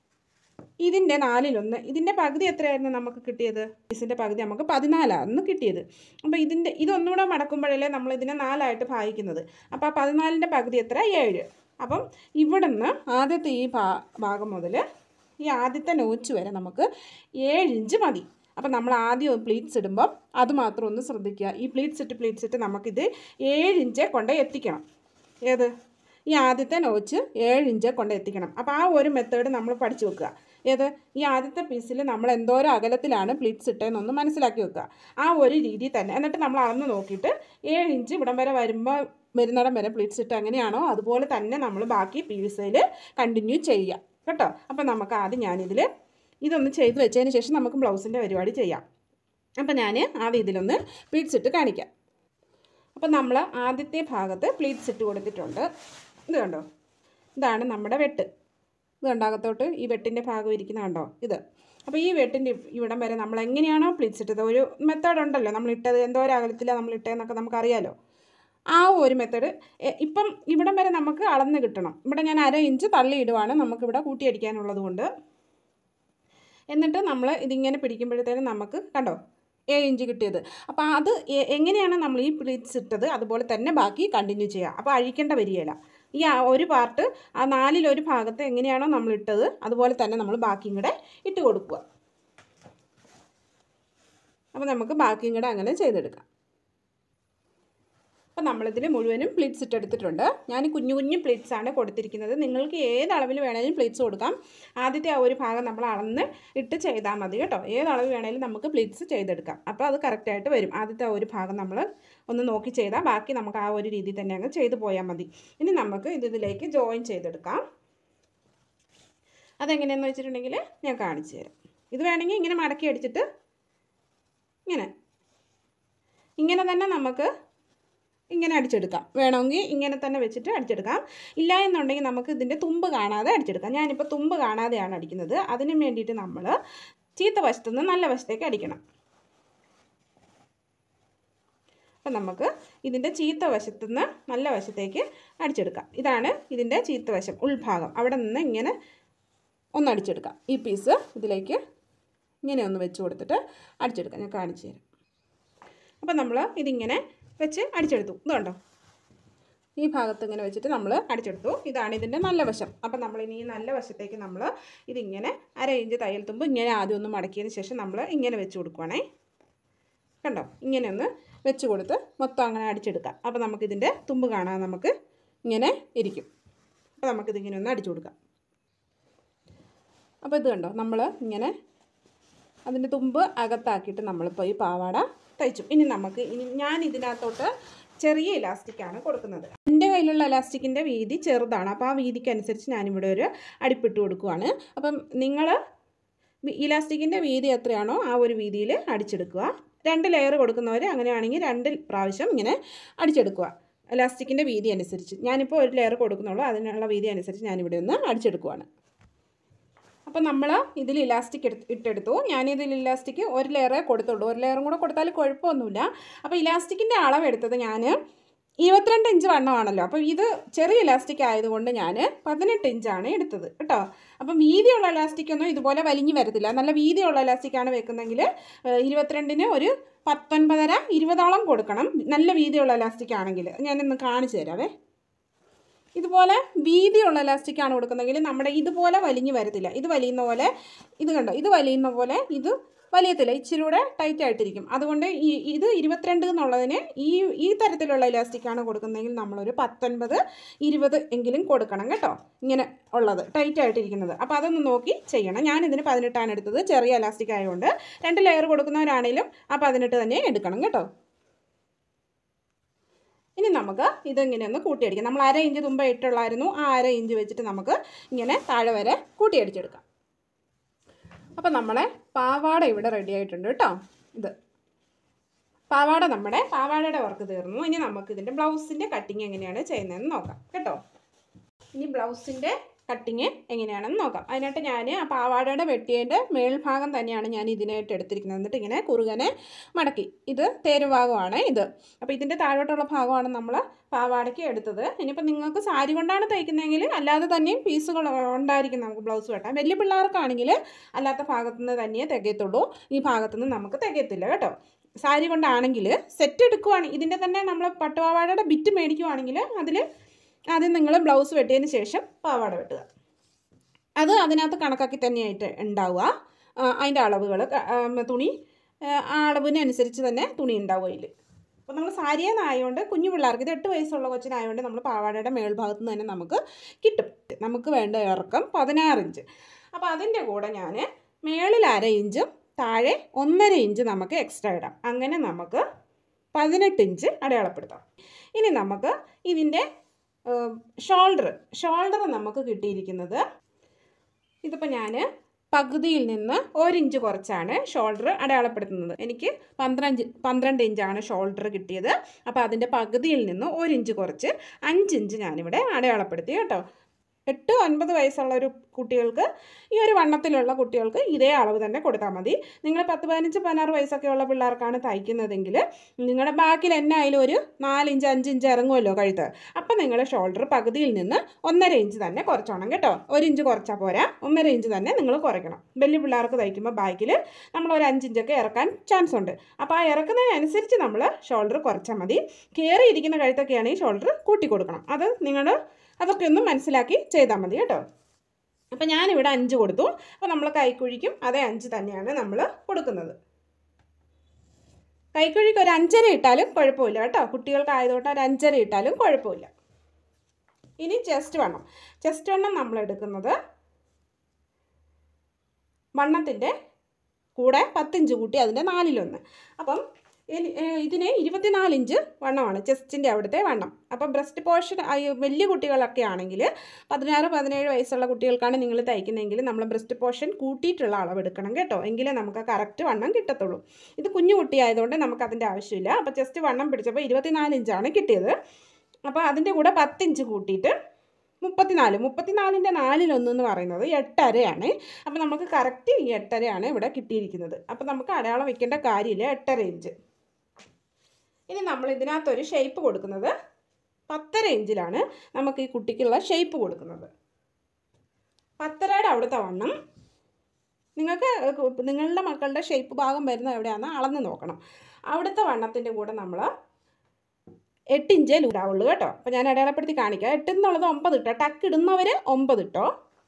ഇതിൻ്റെ നാലിലൊന്ന് ഇതിൻ്റെ പകുതി എത്രയായിരുന്നു നമുക്ക് കിട്ടിയത് പീസിൻ്റെ പകുതി നമുക്ക് പതിനാലായിരുന്നു കിട്ടിയത് അപ്പോൾ ഇതിൻ്റെ ഇതൊന്നുകൂടെ മടക്കുമ്പോഴല്ലേ നമ്മൾ ഇതിനെ നാലായിട്ട് ഭാഗിക്കുന്നത് അപ്പോൾ ആ പതിനാലിൻ്റെ പകുതി എത്ര ഏഴ് അപ്പം ഇവിടുന്ന് ആദ്യത്തെ ഈ ഭാ ഭാഗം മുതൽ ഈ ആദ്യത്തെ നോച്ച് വരെ നമുക്ക് ഏഴ് ഇഞ്ച് മതി അപ്പം നമ്മൾ ആദ്യം പ്ലീറ്റ്സ് ഇടുമ്പം അത് മാത്രം ഒന്ന് ശ്രദ്ധിക്കുക ഈ പ്ലീറ്റ്സ് ഇട്ട് പ്ലീറ്റ്സ് ഇട്ട് നമുക്കിത് ഏഴ് ഇഞ്ച് കൊണ്ട് എത്തിക്കണം ഏത് ഈ ആദ്യത്തെ നോച്ച് ഏഴ് ഇഞ്ച് കൊണ്ട് എത്തിക്കണം അപ്പോൾ ആ ഒരു മെത്തേഡ് നമ്മൾ പഠിച്ചു വെക്കുക ഏത് ഈ ആദ്യത്തെ പീസിൽ നമ്മൾ എന്തോരം അകലത്തിലാണ് പ്ലീറ്റ്സ് ഇട്ടതെന്നൊന്ന് മനസ്സിലാക്കി വെക്കുക ആ ഒരു രീതി തന്നെ എന്നിട്ട് നമ്മൾ അളന്ന് നോക്കിയിട്ട് ഏഴ് ഇഞ്ച് ഇവിടം വരെ വരുമ്പോൾ വരുന്നിടം വരെ പ്ലീറ്റ്സ് ഇട്ട് എങ്ങനെയാണോ അതുപോലെ തന്നെ നമ്മൾ ബാക്കി പീസിൽ കണ്ടിന്യൂ ചെയ്യുക കേട്ടോ അപ്പം നമുക്ക് ആദ്യം ഞാനിതിൽ ഇതൊന്ന് ചെയ്ത് വെച്ചതിന് ശേഷം നമുക്ക് ബ്ലൗസിൻ്റെ പരിപാടി ചെയ്യാം അപ്പം ഞാൻ ആദ്യം ഇതിലൊന്ന് പ്ലീറ്റ്സ് ഇട്ട് കാണിക്കാം അപ്പം നമ്മൾ ആദ്യത്തെ ഭാഗത്ത് പ്ലീറ്റ്സ് ഇട്ട് കൊടുത്തിട്ടുണ്ട് ഇത് കണ്ടോ ഇതാണ് നമ്മുടെ വെട്ട് ഇത് കണ്ടോ അകത്തോട്ട് ഈ വെട്ടിൻ്റെ ഭാഗം ഇരിക്കുന്ന കണ്ടോ ഇത് അപ്പോൾ ഈ വെട്ടിൻ്റെ ഇവിടം വരെ നമ്മൾ എങ്ങനെയാണോ പ്ലീറ്റ്സ് ഇട്ടത് ഒരു മെത്തേഡ് ഉണ്ടല്ലോ നമ്മൾ ഇട്ടത് എന്തോരം അകലത്തിലാണ് നമ്മൾ ഇട്ടതെന്നൊക്കെ നമുക്കറിയാലോ ആ ഒരു മെത്തേഡ് ഇപ്പം ഇവിടം വരെ നമുക്ക് അളന്ന് കിട്ടണം ഇവിടെ ഞാൻ അര ഇഞ്ച് തള്ളി ഇടുവാണ് നമുക്കിവിടെ കൂട്ടിയടിക്കാനുള്ളത് കൊണ്ട് എന്നിട്ട് നമ്മൾ ഇതിങ്ങനെ പിടിക്കുമ്പോഴത്തേനും നമുക്ക് കണ്ടോ ഏഴ് ഇഞ്ച് കിട്ടിയത് അപ്പോൾ അത് എ- എങ്ങനെയാണ് നമ്മൾ ഈ പ്ലീറ്റ്സ് ഇട്ടത് അതുപോലെ തന്നെ ബാക്കി കണ്ടിന്യൂ ചെയ്യുക അപ്പോൾ അഴിക്കേണ്ട വരികയില്ല ഈ ആ ഒരു പാർട്ട് ആ നാലിലൊരു ഭാഗത്ത് എങ്ങനെയാണോ നമ്മൾ ഇട്ടത് അതുപോലെ തന്നെ നമ്മൾ ബാക്കിയും കൂടെ ഇട്ട് കൊടുക്കുക അപ്പോൾ നമുക്ക് ബാക്കിയും കൂടെ അങ്ങനെ ചെയ്തെടുക്കാം അപ്പോൾ നമ്മളിതിൽ മുഴുവനും പ്ലീറ്റ്സ് ഇട്ടെടുത്തിട്ടുണ്ട് ഞാൻ കുഞ്ഞു കുഞ്ഞു പ്ലീറ്റ്സ് ആണ് കൊടുത്തിരിക്കുന്നത് നിങ്ങൾക്ക് ഏത് അളവിൽ വേണമെങ്കിലും പ്ലീറ്റ്സ് കൊടുക്കാം ആദ്യത്തെ ആ ഒരു ഭാഗം നമ്മൾ അളന്ന് ഇട്ട് ചെയ്താൽ മതി കേട്ടോ ഏത് അളവ് വേണമെങ്കിലും നമുക്ക് പ്ലീറ്റ്സ് ചെയ്തെടുക്കാം അപ്പോൾ അത് കറക്റ്റായിട്ട് വരും ആദ്യത്തെ ആ ഒരു ഭാഗം നമ്മൾ ഒന്ന് നോക്കി ചെയ്താൽ ബാക്കി നമുക്ക് ആ ഒരു രീതിയിൽ തന്നെ അങ്ങ് ചെയ്തു പോയാൽ മതി ഇനി നമുക്ക് ഇത് ഇതിലേക്ക് ജോയിൻ ചെയ്തെടുക്കാം അതെങ്ങനെയെന്ന് വെച്ചിട്ടുണ്ടെങ്കിൽ ഞാൻ കാണിച്ചു തരാം ഇത് വേണമെങ്കിൽ ഇങ്ങനെ മടക്കി അടിച്ചിട്ട് ഇങ്ങനെ ഇങ്ങനെ തന്നെ നമുക്ക് ഇങ്ങനെ അടിച്ചെടുക്കാം വേണമെങ്കിൽ ഇങ്ങനെ തന്നെ വെച്ചിട്ട് അടിച്ചെടുക്കാം ഇല്ല എന്നുണ്ടെങ്കിൽ നമുക്ക് ഇതിൻ്റെ തുമ്പ് കാണാതെ അടിച്ചെടുക്കാം ഞാനിപ്പോൾ തുമ്പ് കാണാതെയാണ് അടിക്കുന്നത് അതിന് വേണ്ടിയിട്ട് നമ്മൾ ചീത്ത വശത്തുനിന്ന് നല്ല വശത്തേക്ക് അടിക്കണം അപ്പം അപ്പം നമുക്ക് ഇതിൻ്റെ ചീത്ത വശത്തു നിന്ന് നല്ല വശത്തേക്ക് അടിച്ചെടുക്കാം ഇതാണ് ഇതിൻ്റെ ചീത്ത വശം ഉൾഭാഗം അവിടെ നിന്ന് ഇങ്ങനെ ഒന്ന് അടിച്ചെടുക്കാം ഈ പീസ് ഇതിലേക്ക് ഇങ്ങനെ ഒന്ന് വെച്ച് കൊടുത്തിട്ട് അടിച്ചെടുക്കാം ഞാൻ കാണിച്ചു തരാം അപ്പം നമ്മൾ ഇതിങ്ങനെ വെച്ച് അടിച്ചെടുത്തു ഇത് കണ്ടോ ഈ ഭാഗത്ത് ഇങ്ങനെ വെച്ചിട്ട് നമ്മൾ അടിച്ചെടുത്തു ഇതാണ് ഇതിൻ്റെ നല്ല വശം അപ്പം നമ്മൾ ഇനി ഈ നല്ല വശത്തേക്ക് നമ്മൾ ഇതിങ്ങനെ അര ഇഞ്ച് തയ്യൽ തുമ്പ് ഇങ്ങനെ ആദ്യം ഒന്ന് മടക്കിയതിന് ശേഷം നമ്മൾ ഇങ്ങനെ വെച്ച് കൊടുക്കുവാണേ കണ്ടോ ഇങ്ങനെ ഒന്ന് വെച്ച് കൊടുത്ത് മൊത്തം അങ്ങനെ അടിച്ചെടുക്കാം അപ്പോൾ നമുക്കിതിൻ്റെ തുമ്പ് കാണാൻ നമുക്ക് ഇങ്ങനെ ഇരിക്കും അപ്പോൾ നമുക്കിതിങ്ങനെ ഒന്ന് അടിച്ചു കൊടുക്കാം അപ്പോൾ ഇത് കണ്ടോ നമ്മൾ ഇങ്ങനെ അതിൻ്റെ തുമ്പ് അകത്താക്കിയിട്ട് നമ്മളിപ്പോൾ ഈ പാവാട തയ്ച്ചു ഇനി നമുക്ക് ഇനി ഞാൻ ഇതിനകത്തോട്ട് ചെറിയ ഇലാസ്റ്റിക്കാണ് കൊടുക്കുന്നത് എൻ്റെ കയ്യിലുള്ള ഇലാസ്റ്റിക്കിൻ്റെ വീതി ചെറുതാണ് അപ്പോൾ ആ വീതിക്ക് അനുസരിച്ച് ഞാനിവിടെ ഒരു അടിപ്പിട്ട് കൊടുക്കുവാണ് അപ്പം നിങ്ങൾ ഇലാസ്റ്റിക്കിൻ്റെ വീതി എത്രയാണോ ആ ഒരു വീതിയിൽ അടിച്ചെടുക്കുക രണ്ട് ലെയർ കൊടുക്കുന്നവർ അങ്ങനെയാണെങ്കിൽ രണ്ട് പ്രാവശ്യം ഇങ്ങനെ അടിച്ചെടുക്കുക ഇലാസ്റ്റിക്കിൻ്റെ വീതി അനുസരിച്ച് ഞാനിപ്പോൾ ഒരു ലെയർ കൊടുക്കുന്നുള്ളൂ അതിനുള്ള വീതി അനുസരിച്ച് ഞാനിവിടെ ഒന്ന് അടിച്ചെടുക്കുവാണ് അപ്പോൾ നമ്മൾ ഇതിൽ ഇലാസ്റ്റിക് എടുത്ത് ഇട്ടെടുത്തു ഞാനിതിൽ ഇലാസ്റ്റിക് ഒരു ലെയറേ കൊടുത്തുള്ളൂ ഒരു ലെയറും കൂടെ കൊടുത്താൽ കുഴപ്പമൊന്നുമില്ല അപ്പോൾ ഇലാസ്റ്റിക്കിൻ്റെ അളവ് എടുത്തത് ഞാൻ ഇരുപത്തിരണ്ട് ഇഞ്ച് വണ്ണമാണല്ലോ അപ്പോൾ ഇത് ചെറിയ ഇലാസ്റ്റിക് ആയതുകൊണ്ട് ഞാൻ പതിനെട്ട് ഇഞ്ചാണ് എടുത്തത് കേട്ടോ അപ്പം വീതിയുള്ള ഇലാസ്റ്റിക് ഒന്നും ഇതുപോലെ വലിഞ്ഞു വരത്തില്ല നല്ല വീതിയുള്ള ഇലാസ്റ്റിക്കാണ് വെക്കുന്നെങ്കിൽ ഇരുപത്തിരണ്ടിന് ഒരു പത്തൊൻപതര ഇരുപതോളം കൊടുക്കണം നല്ല വീതിയുള്ള ഇലാസ്റ്റിക് ആണെങ്കിൽ ഞാനിന്ന് കാണിച്ചു തരാവേ ഇതുപോലെ വീതിയുള്ള ഇലാസ്റ്റിക്കാണ് കൊടുക്കുന്നതെങ്കിൽ നമ്മുടെ ഇതുപോലെ വലിഞ്ഞു വരത്തില്ല ഇത് വലിയുന്ന പോലെ ഇത് കണ്ടോ ഇത് വലിയുന്ന പോലെ ഇത് വലിയത്തില്ല ഇച്ചിരി കൂടെ ടൈറ്റ് ആയിട്ടിരിക്കും അതുകൊണ്ട് ഈ ഇത് ഇരുപത്തിരണ്ട് എന്നുള്ളതിന് ഈ ഈ തരത്തിലുള്ള ഇലാസ്റ്റിക്കാണ് കൊടുക്കുന്നതെങ്കിൽ നമ്മളൊരു പത്തൊൻപത് ഇരുപത് എങ്കിലും കൊടുക്കണം കേട്ടോ ഇങ്ങനെ ഉള്ളത് ടൈറ്റ് ആയിട്ടിരിക്കുന്നത് അപ്പോൾ അതൊന്ന് നോക്കി ചെയ്യണം ഞാൻ ഇതിന് പതിനെട്ടാണ് എടുത്തത് ചെറിയ ഇലാസ്റ്റിക് ആയതുകൊണ്ട് രണ്ട് ലെയർ കൊടുക്കുന്നവരാണേലും ആ പതിനെട്ട് തന്നെ എടുക്കണം കേട്ടോ ഇനി നമുക്ക് ഇതിങ്ങനെ ഒന്ന് കൂട്ടിയടിക്കാം നമ്മൾ അര ഇഞ്ച് തുമ്പ ഇട്ടുള്ളായിരുന്നു ആ അര ഇഞ്ച് വെച്ചിട്ട് നമുക്ക് ഇങ്ങനെ താഴെ വരെ കൂട്ടിയടിച്ചെടുക്കാം അപ്പം നമ്മളെ പാവാട ഇവിടെ റെഡി ആയിട്ടുണ്ട് കേട്ടോ ഇത് പാവാട നമ്മുടെ പാവാടയുടെ വർക്ക് തീർന്നു ഇനി നമുക്ക് ഇതിൻ്റെ ബ്ലൗസിൻ്റെ കട്ടിങ് എങ്ങനെയാണ് ചെയ്യുന്നതെന്ന് നോക്കാം കേട്ടോ ഇനി ബ്ലൗസിൻ്റെ കട്ടിങ് എങ്ങനെയാണെന്ന് നോക്കാം അതിനായിട്ട് ഞാൻ ആ പാവാടയുടെ വെട്ടിയതിൻ്റെ മേൽഭാഗം തന്നെയാണ് ഞാൻ ഇതിനായിട്ട് എടുത്തിരിക്കുന്നത് എന്നിട്ട് ഇങ്ങനെ കുറുകനെ മടക്കി ഇത് തേരുഭാഗമാണ് ഇത് അപ്പോൾ ഇതിൻ്റെ താഴോട്ടുള്ള ഭാഗമാണ് നമ്മൾ പാവാടയ്ക്ക് എടുത്തത് ഇനിയിപ്പോൾ നിങ്ങൾക്ക് സാരി കൊണ്ടാണ് തയ്ക്കുന്നതെങ്കിൽ അല്ലാതെ തന്നെയും പീസുകൾ ഉണ്ടായിരിക്കും നമുക്ക് ബ്ലൗസ് വെട്ടാൻ വലിയ പിള്ളേർക്കാണെങ്കിൽ അല്ലാത്ത ഭാഗത്തുനിന്ന് തന്നെയേ തികയത്തുള്ളൂ ഈ ഭാഗത്തുനിന്ന് നമുക്ക് തികയത്തില്ല കേട്ടോ സാരി കൊണ്ടാണെങ്കിൽ സെറ്റ് എടുക്കുവാണ് ഇതിൻ്റെ തന്നെ നമ്മൾ പട്ടുപാവാടയുടെ ബിറ്റ് മേടിക്കുവാണെങ്കിൽ അതിൽ ആദ്യം നിങ്ങൾ ബ്ലൗസ് വെട്ടിയതിന് ശേഷം പാവാട വെട്ടുക അത് അതിനകത്ത് കണക്കാക്കി തന്നെയായിട്ട് ഉണ്ടാവുക അതിൻ്റെ അളവുകൾ തുണി ആ അളവിനനുസരിച്ച് തന്നെ തുണി ഉണ്ടാവും അതിൽ അപ്പോൾ നമ്മൾ സാരിയെന്നായതുകൊണ്ട് കുഞ്ഞു പിള്ളേർക്ക് ഇത് എട്ട് വയസ്സുള്ള കൊച്ചിനായതുകൊണ്ട് നമ്മൾ പാവാടയുടെ മേൽഭാഗത്ത് നിന്ന് തന്നെ നമുക്ക് കിട്ടും നമുക്ക് വേണ്ട ഇറക്കം പതിനാറ് ഇഞ്ച് അപ്പോൾ അതിൻ്റെ കൂടെ ഞാൻ മേളിൽ അര ഇഞ്ചും താഴെ ഒന്നര ഇഞ്ച് നമുക്ക് എക്സ്ട്രാ ഇടാം അങ്ങനെ നമുക്ക് പതിനെട്ട് ഇഞ്ച് അടയാളപ്പെടുത്താം ഇനി നമുക്ക് ഇതിൻ്റെ ഷോൾഡർ ഷോൾഡർ നമുക്ക് കിട്ടിയിരിക്കുന്നത് ഇതിപ്പോൾ ഞാൻ പകുതിയിൽ നിന്ന് ഒരിഞ്ച് കുറച്ചാണ് ഷോൾഡർ അടയാളപ്പെടുത്തുന്നത് എനിക്ക് പന്ത്രണ്ട് പന്ത്രണ്ട് ഇഞ്ചാണ് ഷോൾഡർ കിട്ടിയത് അപ്പോൾ അതിൻ്റെ പകുതിയിൽ നിന്ന് ഒരു ഇഞ്ച് കുറച്ച് അഞ്ച് ഇഞ്ച് ഞാനിവിടെ അടയാളപ്പെടുത്തി കേട്ടോ എട്ട് ഒൻപത് വയസ്സുള്ള ഒരു കുട്ടികൾക്ക് ഈ ഒരു വണ്ണത്തിലുള്ള കുട്ടികൾക്ക് ഇതേ അളവ് തന്നെ കൊടുത്താൽ മതി നിങ്ങൾ പത്ത് പതിനഞ്ച് പതിനാറ് വയസ്സൊക്കെ ഉള്ള പിള്ളേർക്കാണ് തയ്ക്കുന്നതെങ്കിൽ നിങ്ങളുടെ ബാക്കിൽ എന്നായാലും ഒരു നാലിഞ്ച് അഞ്ച് ഇഞ്ച് ഇറങ്ങുമല്ലോ കഴുത്ത് അപ്പം നിങ്ങൾ ഷോൾഡർ പകുതിയിൽ നിന്ന് ഒന്നര ഇഞ്ച് തന്നെ കുറച്ചോണം കേട്ടോ ഒരു ഇഞ്ച് കുറച്ചാൽ പോരാ ഒന്നര ഇഞ്ച് തന്നെ നിങ്ങൾ കുറയ്ക്കണം വലിയ പിള്ളേർക്ക് തയ്ക്കുമ്പോൾ ബാക്കിൽ നമ്മൾ ഒരു അഞ്ചിഞ്ചൊക്കെ ഇറക്കാൻ ചാൻസ് ഉണ്ട് അപ്പോൾ ആ ഇറക്കുന്നതിനനുസരിച്ച് നമ്മൾ ഷോൾഡർ കുറച്ചാൽ മതി കയറിയിരിക്കുന്ന കഴുത്തൊക്കെയാണെങ്കിൽ ഷോൾഡർ കൂട്ടി കൊടുക്കണം അത് നിങ്ങൾ അതൊക്കെ ഒന്ന് മനസ്സിലാക്കി ചെയ്താൽ മതി കേട്ടോ അപ്പോൾ ഞാനിവിടെ അഞ്ച് കൊടുത്തു അപ്പോൾ നമ്മൾ കൈക്കുഴിക്കും അതേ അഞ്ച് തന്നെയാണ് നമ്മൾ കൊടുക്കുന്നത് കൈക്കുഴിക്ക് ഒരു അഞ്ചര ഇട്ടാലും കുഴപ്പമില്ല കേട്ടോ കുട്ടികൾക്കായതുകൊണ്ട് ഒരു അഞ്ചര ഇട്ടാലും കുഴപ്പമില്ല ഇനി ചെസ്റ്റ് വണ്ണം ചെസ്റ്റ് വണ്ണം നമ്മൾ എടുക്കുന്നത് വണ്ണത്തിൻ്റെ കൂടെ പത്തിഞ്ച് കൂട്ടി അതിൻ്റെ നാലിലൊന്ന് അപ്പം ഇനി- ഏ, ഇതിന് ഇരുപത്തിനാല് ഇഞ്ച് വണ്ണമാണ് ചെസ്റ്റിൻ്റെ അവിടുത്തെ വണ്ണം അപ്പം ബ്രസ്റ്റ് പോർഷൻ വലിയ കുട്ടികളൊക്കെ ആണെങ്കിൽ പതിനാറ് പതിനേഴ് വയസ്സുള്ള കുട്ടികൾക്കാണ് നിങ്ങൾ തയ്ക്കുന്നതെങ്കിൽ നമ്മൾ ബ്രസ്റ്റ് പോർഷൻ കൂട്ടിയിട്ടുള്ള അളവ് എടുക്കണം കേട്ടോ എങ്കിലേ നമുക്ക് കറക്റ്റ് വണ്ണം കിട്ടത്തുള്ളൂ ഇത് കുഞ്ഞു കുട്ടിയായതുകൊണ്ട് നമുക്ക് അതിൻ്റെ ആവശ്യമില്ല അപ്പോൾ ചെസ്റ്റ് വണ്ണം പിടിച്ചപ്പോൾ ഇരുപത്തിനാല് ഇഞ്ചാണ് കിട്ടിയത് അപ്പോൾ അതിൻ്റെ കൂടെ പത്തിഞ്ച് കൂട്ടിയിട്ട് മുപ്പത്തിനാല് മുപ്പത്തിനാലിൻ്റെ നാലിലൊന്ന് എന്ന് പറയുന്നത് എട്ടരയാണ് അപ്പോൾ നമുക്ക് കറക്റ്റ് ഈ എട്ടരയാണ് ഇവിടെ കിട്ടിയിരിക്കുന്നത് അപ്പോൾ നമുക്ക് അടയാളം വെക്കേണ്ട കാര്യമില്ല എട്ടര ഇഞ്ച് ഇനി നമ്മൾ ഇതിനകത്തൊരു ഷേപ്പ് കൊടുക്കുന്നത് പത്തര ഇഞ്ചിലാണ് നമുക്ക് ഈ കുട്ടിക്കുള്ള ഷേപ്പ് കൊടുക്കുന്നത് പത്തരയുടെ അവിടുത്തെ വണ്ണം നിങ്ങൾക്ക് നിങ്ങളുടെ മക്കളുടെ ഷേപ്പ് ഭാഗം വരുന്നത് എവിടെയാണെന്ന് അളന്ന് നോക്കണം അവിടുത്തെ വണ്ണത്തിൻ്റെ കൂടെ നമ്മൾ എട്ട് ഇഞ്ചേ ലൂരാവുള്ളൂ കേട്ടോ അപ്പോൾ ഞാൻ അടയാളപ്പെടുത്തി കാണിക്കാം എട്ട് എന്നുള്ളത് ഒമ്പത് ഇട്ടോ ടക്ക് ഇടുന്നവർ ഒമ്പത് ഇട്ടോ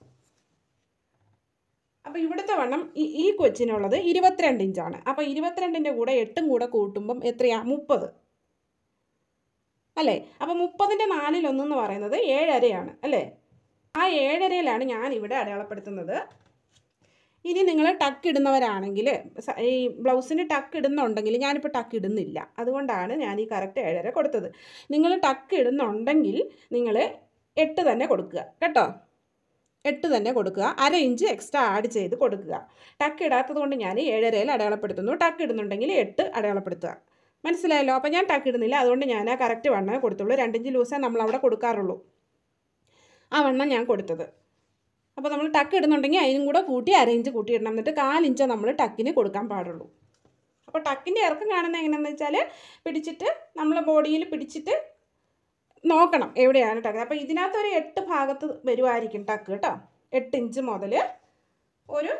അപ്പോൾ ഇവിടുത്തെ വണ്ണം ഈ ഈ കൊച്ചിനുള്ളത് ഇരുപത്തിരണ്ട് ഇഞ്ചാണ് അപ്പോൾ ഇരുപത്തിരണ്ടിൻ്റെ കൂടെ എട്ടും കൂടെ കൂട്ടുമ്പം എത്രയാ മുപ്പത് അല്ലേ അപ്പോൾ മുപ്പതിൻ്റെ നാലിലൊന്നെന്ന് പറയുന്നത് ഏഴരയാണ് അല്ലേ ആ ഏഴരയിലാണ് ഞാൻ ഇവിടെ അടയാളപ്പെടുത്തുന്നത് ഇനി നിങ്ങൾ ടക്ക് ഇടുന്നവരാണെങ്കിൽ സ- ഈ ബ്ലൗസിന് ടക്ക് ഇടുന്നുണ്ടെങ്കിൽ ഞാനിപ്പോൾ ടക്ക് ഇടുന്നില്ല അതുകൊണ്ടാണ് ഞാൻ ഈ കറക്റ്റ് ഏഴര കൊടുത്തത് നിങ്ങൾ ടക്ക് ഇടുന്നുണ്ടെങ്കിൽ നിങ്ങൾ എട്ട് തന്നെ കൊടുക്കുക കേട്ടോ എട്ട് തന്നെ കൊടുക്കുക അര ഇഞ്ച് എക്സ്ട്രാ ആഡ് ചെയ്ത് കൊടുക്കുക ടക്ക് ഇടാത്തത് കൊണ്ട് ഞാൻ ഏഴരയിൽ അടയാളപ്പെടുത്തുന്നു ടക്ക് ഇടുന്നുണ്ടെങ്കിൽ എട്ട് അടയാളപ്പെടുത്തുക മനസ്സിലായല്ലോ അപ്പോൾ ഞാൻ ടക്ക് ഇടുന്നില്ല അതുകൊണ്ട് ഞാൻ ആ കറക്റ്റ് വണ്ണമേ കൊടുത്തുള്ളൂ രണ്ടിഞ്ച് ലൂസേ നമ്മൾ അവിടെ കൊടുക്കാറുള്ളൂ ആ വണ്ണം ഞാൻ കൊടുത്തത് അപ്പോൾ നമ്മൾ ടക്ക് ഇടുന്നുണ്ടെങ്കിൽ അതിനും കൂടെ കൂട്ടി അര ഇഞ്ച് കൂട്ടി ഇടണം എന്നിട്ട് കാലിഞ്ച് നമ്മൾ ടക്കിന് കൊടുക്കാൻ പാടുള്ളൂ അപ്പോൾ ടക്കിൻ്റെ ഇറക്കം കാണുന്നത് എങ്ങനെയാണെന്ന് വെച്ചാൽ പിടിച്ചിട്ട് നമ്മൾ ബോഡിയിൽ പിടിച്ചിട്ട് നോക്കണം എവിടെയാണ് ടക്ക് അപ്പോൾ ഇതിനകത്ത് ഒരു എട്ട് ഭാഗത്ത് വരുമായിരിക്കും ടക്ക് കേട്ടോ എട്ട് ഇഞ്ച് മുതൽ ഒരു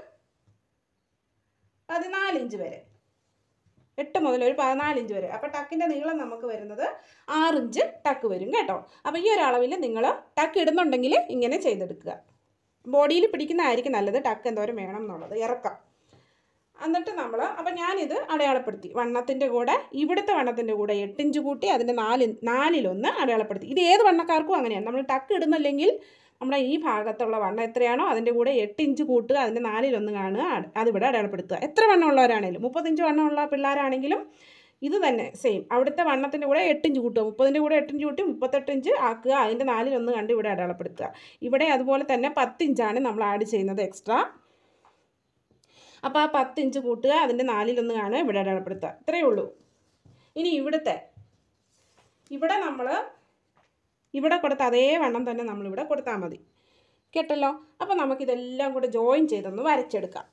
പതിനാല് ഇഞ്ച് വരെ എട്ട് മുതൽ ഒരു പതിനാല് ഇഞ്ച് വരെ അപ്പോൾ ടക്കിൻ്റെ നീളം നമുക്ക് വരുന്നത് ആറ് ഇഞ്ച് ടക്ക് വരും കേട്ടോ അപ്പോൾ ഈ ഒരു അളവിൽ നിങ്ങൾ ടക്ക് ഇടുന്നുണ്ടെങ്കിൽ ഇങ്ങനെ ചെയ്തെടുക്കുക ബോഡിയിൽ പിടിക്കുന്നതായിരിക്കും നല്ലത് ടക്ക് എന്തോരം വേണം എന്നുള്ളത് ഇറക്കാം എന്നിട്ട് നമ്മൾ അപ്പം ഞാനിത് അടയാളപ്പെടുത്തി വണ്ണത്തിൻ്റെ കൂടെ ഇവിടുത്തെ വണ്ണത്തിൻ്റെ കൂടെ എട്ടിഞ്ച് കൂട്ടി അതിൻ്റെ നാല് നാലിലൊന്ന് അടയാളപ്പെടുത്തി ഇത് ഏത് വണ്ണക്കാർക്കും അങ്ങനെയാണ് നമ്മൾ ടക്ക് ഇടുന്നില്ലെങ്കിൽ നമ്മുടെ ഈ ഭാഗത്തുള്ള വണ്ണം എത്രയാണോ അതിൻ്റെ കൂടെ എട്ട് ഇഞ്ച് കൂട്ടുക അതിൻ്റെ നാലിലൊന്ന് കാണുക അത് അതിവിടെ അടയാളപ്പെടുത്തുക എത്ര വണ്ണമുള്ളവരാണേലും മുപ്പത്തഞ്ച് വണ്ണമുള്ള പിള്ളേരാണെങ്കിലും ഇത് തന്നെ സെയിം അവിടുത്തെ വണ്ണത്തിൻ്റെ കൂടെ എട്ടിഞ്ച് കൂട്ടുക മുപ്പതിൻ്റെ കൂടെ എട്ടിഞ്ച് കൂട്ടി മുപ്പത്തെട്ട് ഇഞ്ച് ആക്കുക അതിൻ്റെ നാലിലൊന്ന് കണ്ട് ഇവിടെ അടയാളപ്പെടുത്തുക ഇവിടെ അതുപോലെ തന്നെ പത്തിഞ്ചാണ് നമ്മൾ ആഡ് ചെയ്യുന്നത് എക്സ്ട്രാ അപ്പോൾ ആ പത്ത് ഇഞ്ച് കൂട്ടുക അതിൻ്റെ നാലിലൊന്ന് കാണുക ഇവിടെ അടയാളപ്പെടുത്തുക ഇത്രയേ ഉള്ളൂ ഇനി ഇവിടുത്തെ ഇവിടെ നമ്മൾ ഇവിടെ കൊടുത്ത അതേ വണ്ണം തന്നെ നമ്മളിവിടെ കൊടുത്താൽ മതി കേട്ടല്ലോ അപ്പോൾ നമുക്കിതെല്ലാം കൂടെ ജോയിൻ ചെയ്തൊന്ന് വരച്ചെടുക്കാം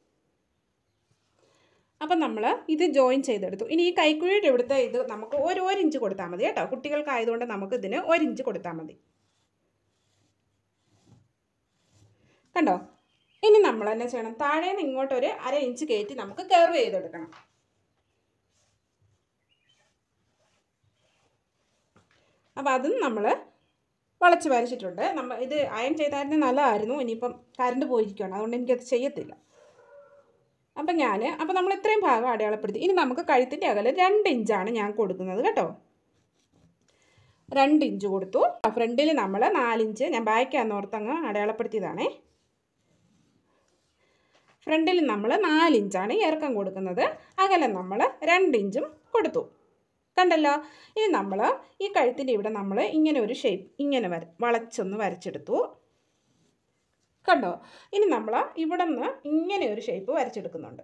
അപ്പം നമ്മൾ ഇത് ജോയിൻ ചെയ്തെടുത്തു ഇനി ഈ കൈക്കുഴിയുടെ ഇവിടുത്തെ ഇത് നമുക്ക് ഒരു ഒരു ഇഞ്ച് കൊടുത്താൽ മതി കേട്ടോ കുട്ടികൾക്കായതുകൊണ്ട് നമുക്ക് ഇതിന് ഒരു ഇഞ്ച് കൊടുത്താൽ മതി കണ്ടോ ഇനി നമ്മൾ തന്നെ ചെയ്യണം താഴെ നിന്ന് ഇങ്ങോട്ട് ഒരു അര ഇഞ്ച് കയറ്റി നമുക്ക് കർവ് ചെയ്തെടുക്കണം അപ്പോൾ അതും നമ്മൾ വളച്ച് വരച്ചിട്ടുണ്ട് നമ്മൾ ഇത് അയൺ ചെയ്തായിരുന്നു നല്ലതായിരുന്നു ഇനിയിപ്പം കറണ്ട് പോയിരിക്കുകയാണ് അതുകൊണ്ട് എനിക്കത് ചെയ്യത്തില്ല അപ്പം ഞാൻ അപ്പം നമ്മൾ ഇത്രയും ഭാഗം അടയാളപ്പെടുത്തി ഇനി നമുക്ക് കഴുത്തിൻ്റെ അകലെ രണ്ട് ഇഞ്ചാണ് ഞാൻ കൊടുക്കുന്നത് കേട്ടോ രണ്ട് ഇഞ്ച് കൊടുത്തു ഫ്രണ്ടിൽ നമ്മൾ നാലിഞ്ച് ഞാൻ ബാക്കാന്ന് ഓർത്തങ്ങ് അടയാളപ്പെടുത്തിയതാണേ ഫ്രണ്ടിൽ നമ്മൾ നാലിഞ്ചാണ് ഇറക്കം കൊടുക്കുന്നത് അകലെ നമ്മൾ രണ്ട് ഇഞ്ചും കൊടുത്തു കണ്ടല്ലോ ഇനി നമ്മൾ ഈ കഴുത്തിൻ്റെ ഇവിടെ നമ്മൾ ഇങ്ങനെ ഒരു ഷേപ്പ് ഇങ്ങനെ വര വളച്ചൊന്ന് വരച്ചെടുത്തു കണ്ടോ ഇനി നമ്മൾ ഇവിടെ നിന്ന് ഇങ്ങനെ ഒരു ഷേപ്പ് വരച്ചെടുക്കുന്നുണ്ട്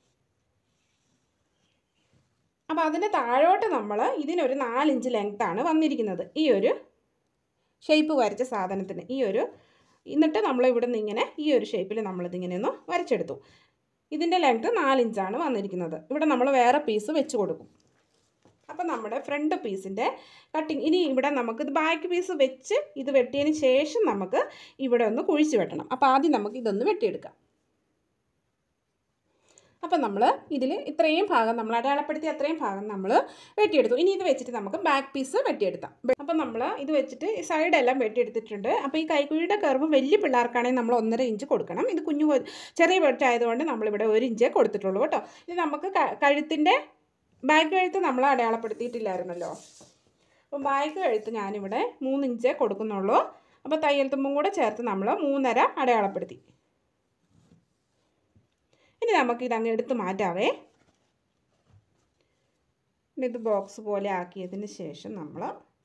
അപ്പോൾ അതിന് താഴോട്ട് നമ്മൾ ഇതിനൊരു നാലിഞ്ച് ലെങ്ത്താണ് വന്നിരിക്കുന്നത് ഈ ഒരു ഷേപ്പ് വരച്ച സാധനത്തിന് ഈ ഒരു എന്നിട്ട് നമ്മൾ ഇവിടെ നിന്ന് ഇങ്ങനെ ഈ ഒരു ഷേപ്പിൽ നമ്മളിതിങ്ങനെ ഒന്ന് വരച്ചെടുത്തു ഇതിൻ്റെ ലെങ്ത്ത് നാലിഞ്ചാണ് വന്നിരിക്കുന്നത് ഇവിടെ നമ്മൾ വേറെ പീസ് വെച്ച് കൊടുക്കും അപ്പം നമ്മുടെ ഫ്രണ്ട് പീസിൻ്റെ കട്ടിങ് ഇനി ഇവിടെ നമുക്ക് ഇത് ബാക്ക് പീസ് വെച്ച് ഇത് വെട്ടിയതിന് ശേഷം നമുക്ക് ഇവിടെ ഒന്ന് കുഴിച്ച് വെട്ടണം അപ്പോൾ ആദ്യം നമുക്ക് ഇതൊന്ന് വെട്ടിയെടുക്കാം അപ്പം നമ്മൾ ഇതിൽ ഇത്രയും ഭാഗം നമ്മൾ അടയാളപ്പെടുത്തിയ അത്രയും ഭാഗം നമ്മൾ വെട്ടിയെടുത്തു ഇനി ഇത് വെച്ചിട്ട് നമുക്ക് ബാക്ക് പീസ് വെട്ടിയെടുത്താം അപ്പം നമ്മൾ ഇത് വെച്ചിട്ട് ഈ സൈഡെല്ലാം വെട്ടിയെടുത്തിട്ടുണ്ട് അപ്പോൾ ഈ കൈക്കുഴിയുടെ കർവ് വലിയ പിള്ളേർക്കാണെങ്കിൽ നമ്മൾ ഒന്നര ഇഞ്ച് കൊടുക്കണം ഇത് കുഞ്ഞു കൊ- ചെറിയ വെട്ടായതുകൊണ്ട് നമ്മളിവിടെ ഒരു ഇഞ്ചേ കൊടുത്തിട്ടുള്ളൂ കേട്ടോ ഇത് നമുക്ക് ക- കഴുത്തിൻ്റെ ബാക്ക് കഴുത്ത് നമ്മൾ അടയാളപ്പെടുത്തിയിട്ടില്ലായിരുന്നല്ലോ അപ്പം ബാക്ക് കഴുത്ത് ഞാനിവിടെ മൂന്ന് ഇഞ്ചേ കൊടുക്കുന്നുള്ളൂ അപ്പോൾ തയ്യൽ തുമ്പും കൂടെ ചേർത്ത് നമ്മൾ മൂന്നര അടയാളപ്പെടുത്തി ഇനി നമുക്ക് ഇതങ്ങ് എടുത്ത് മാറ്റാവേ ഇനി ഇത് ബോക്സ് പോലെ ആക്കിയതിന് ശേഷം നമ്മൾ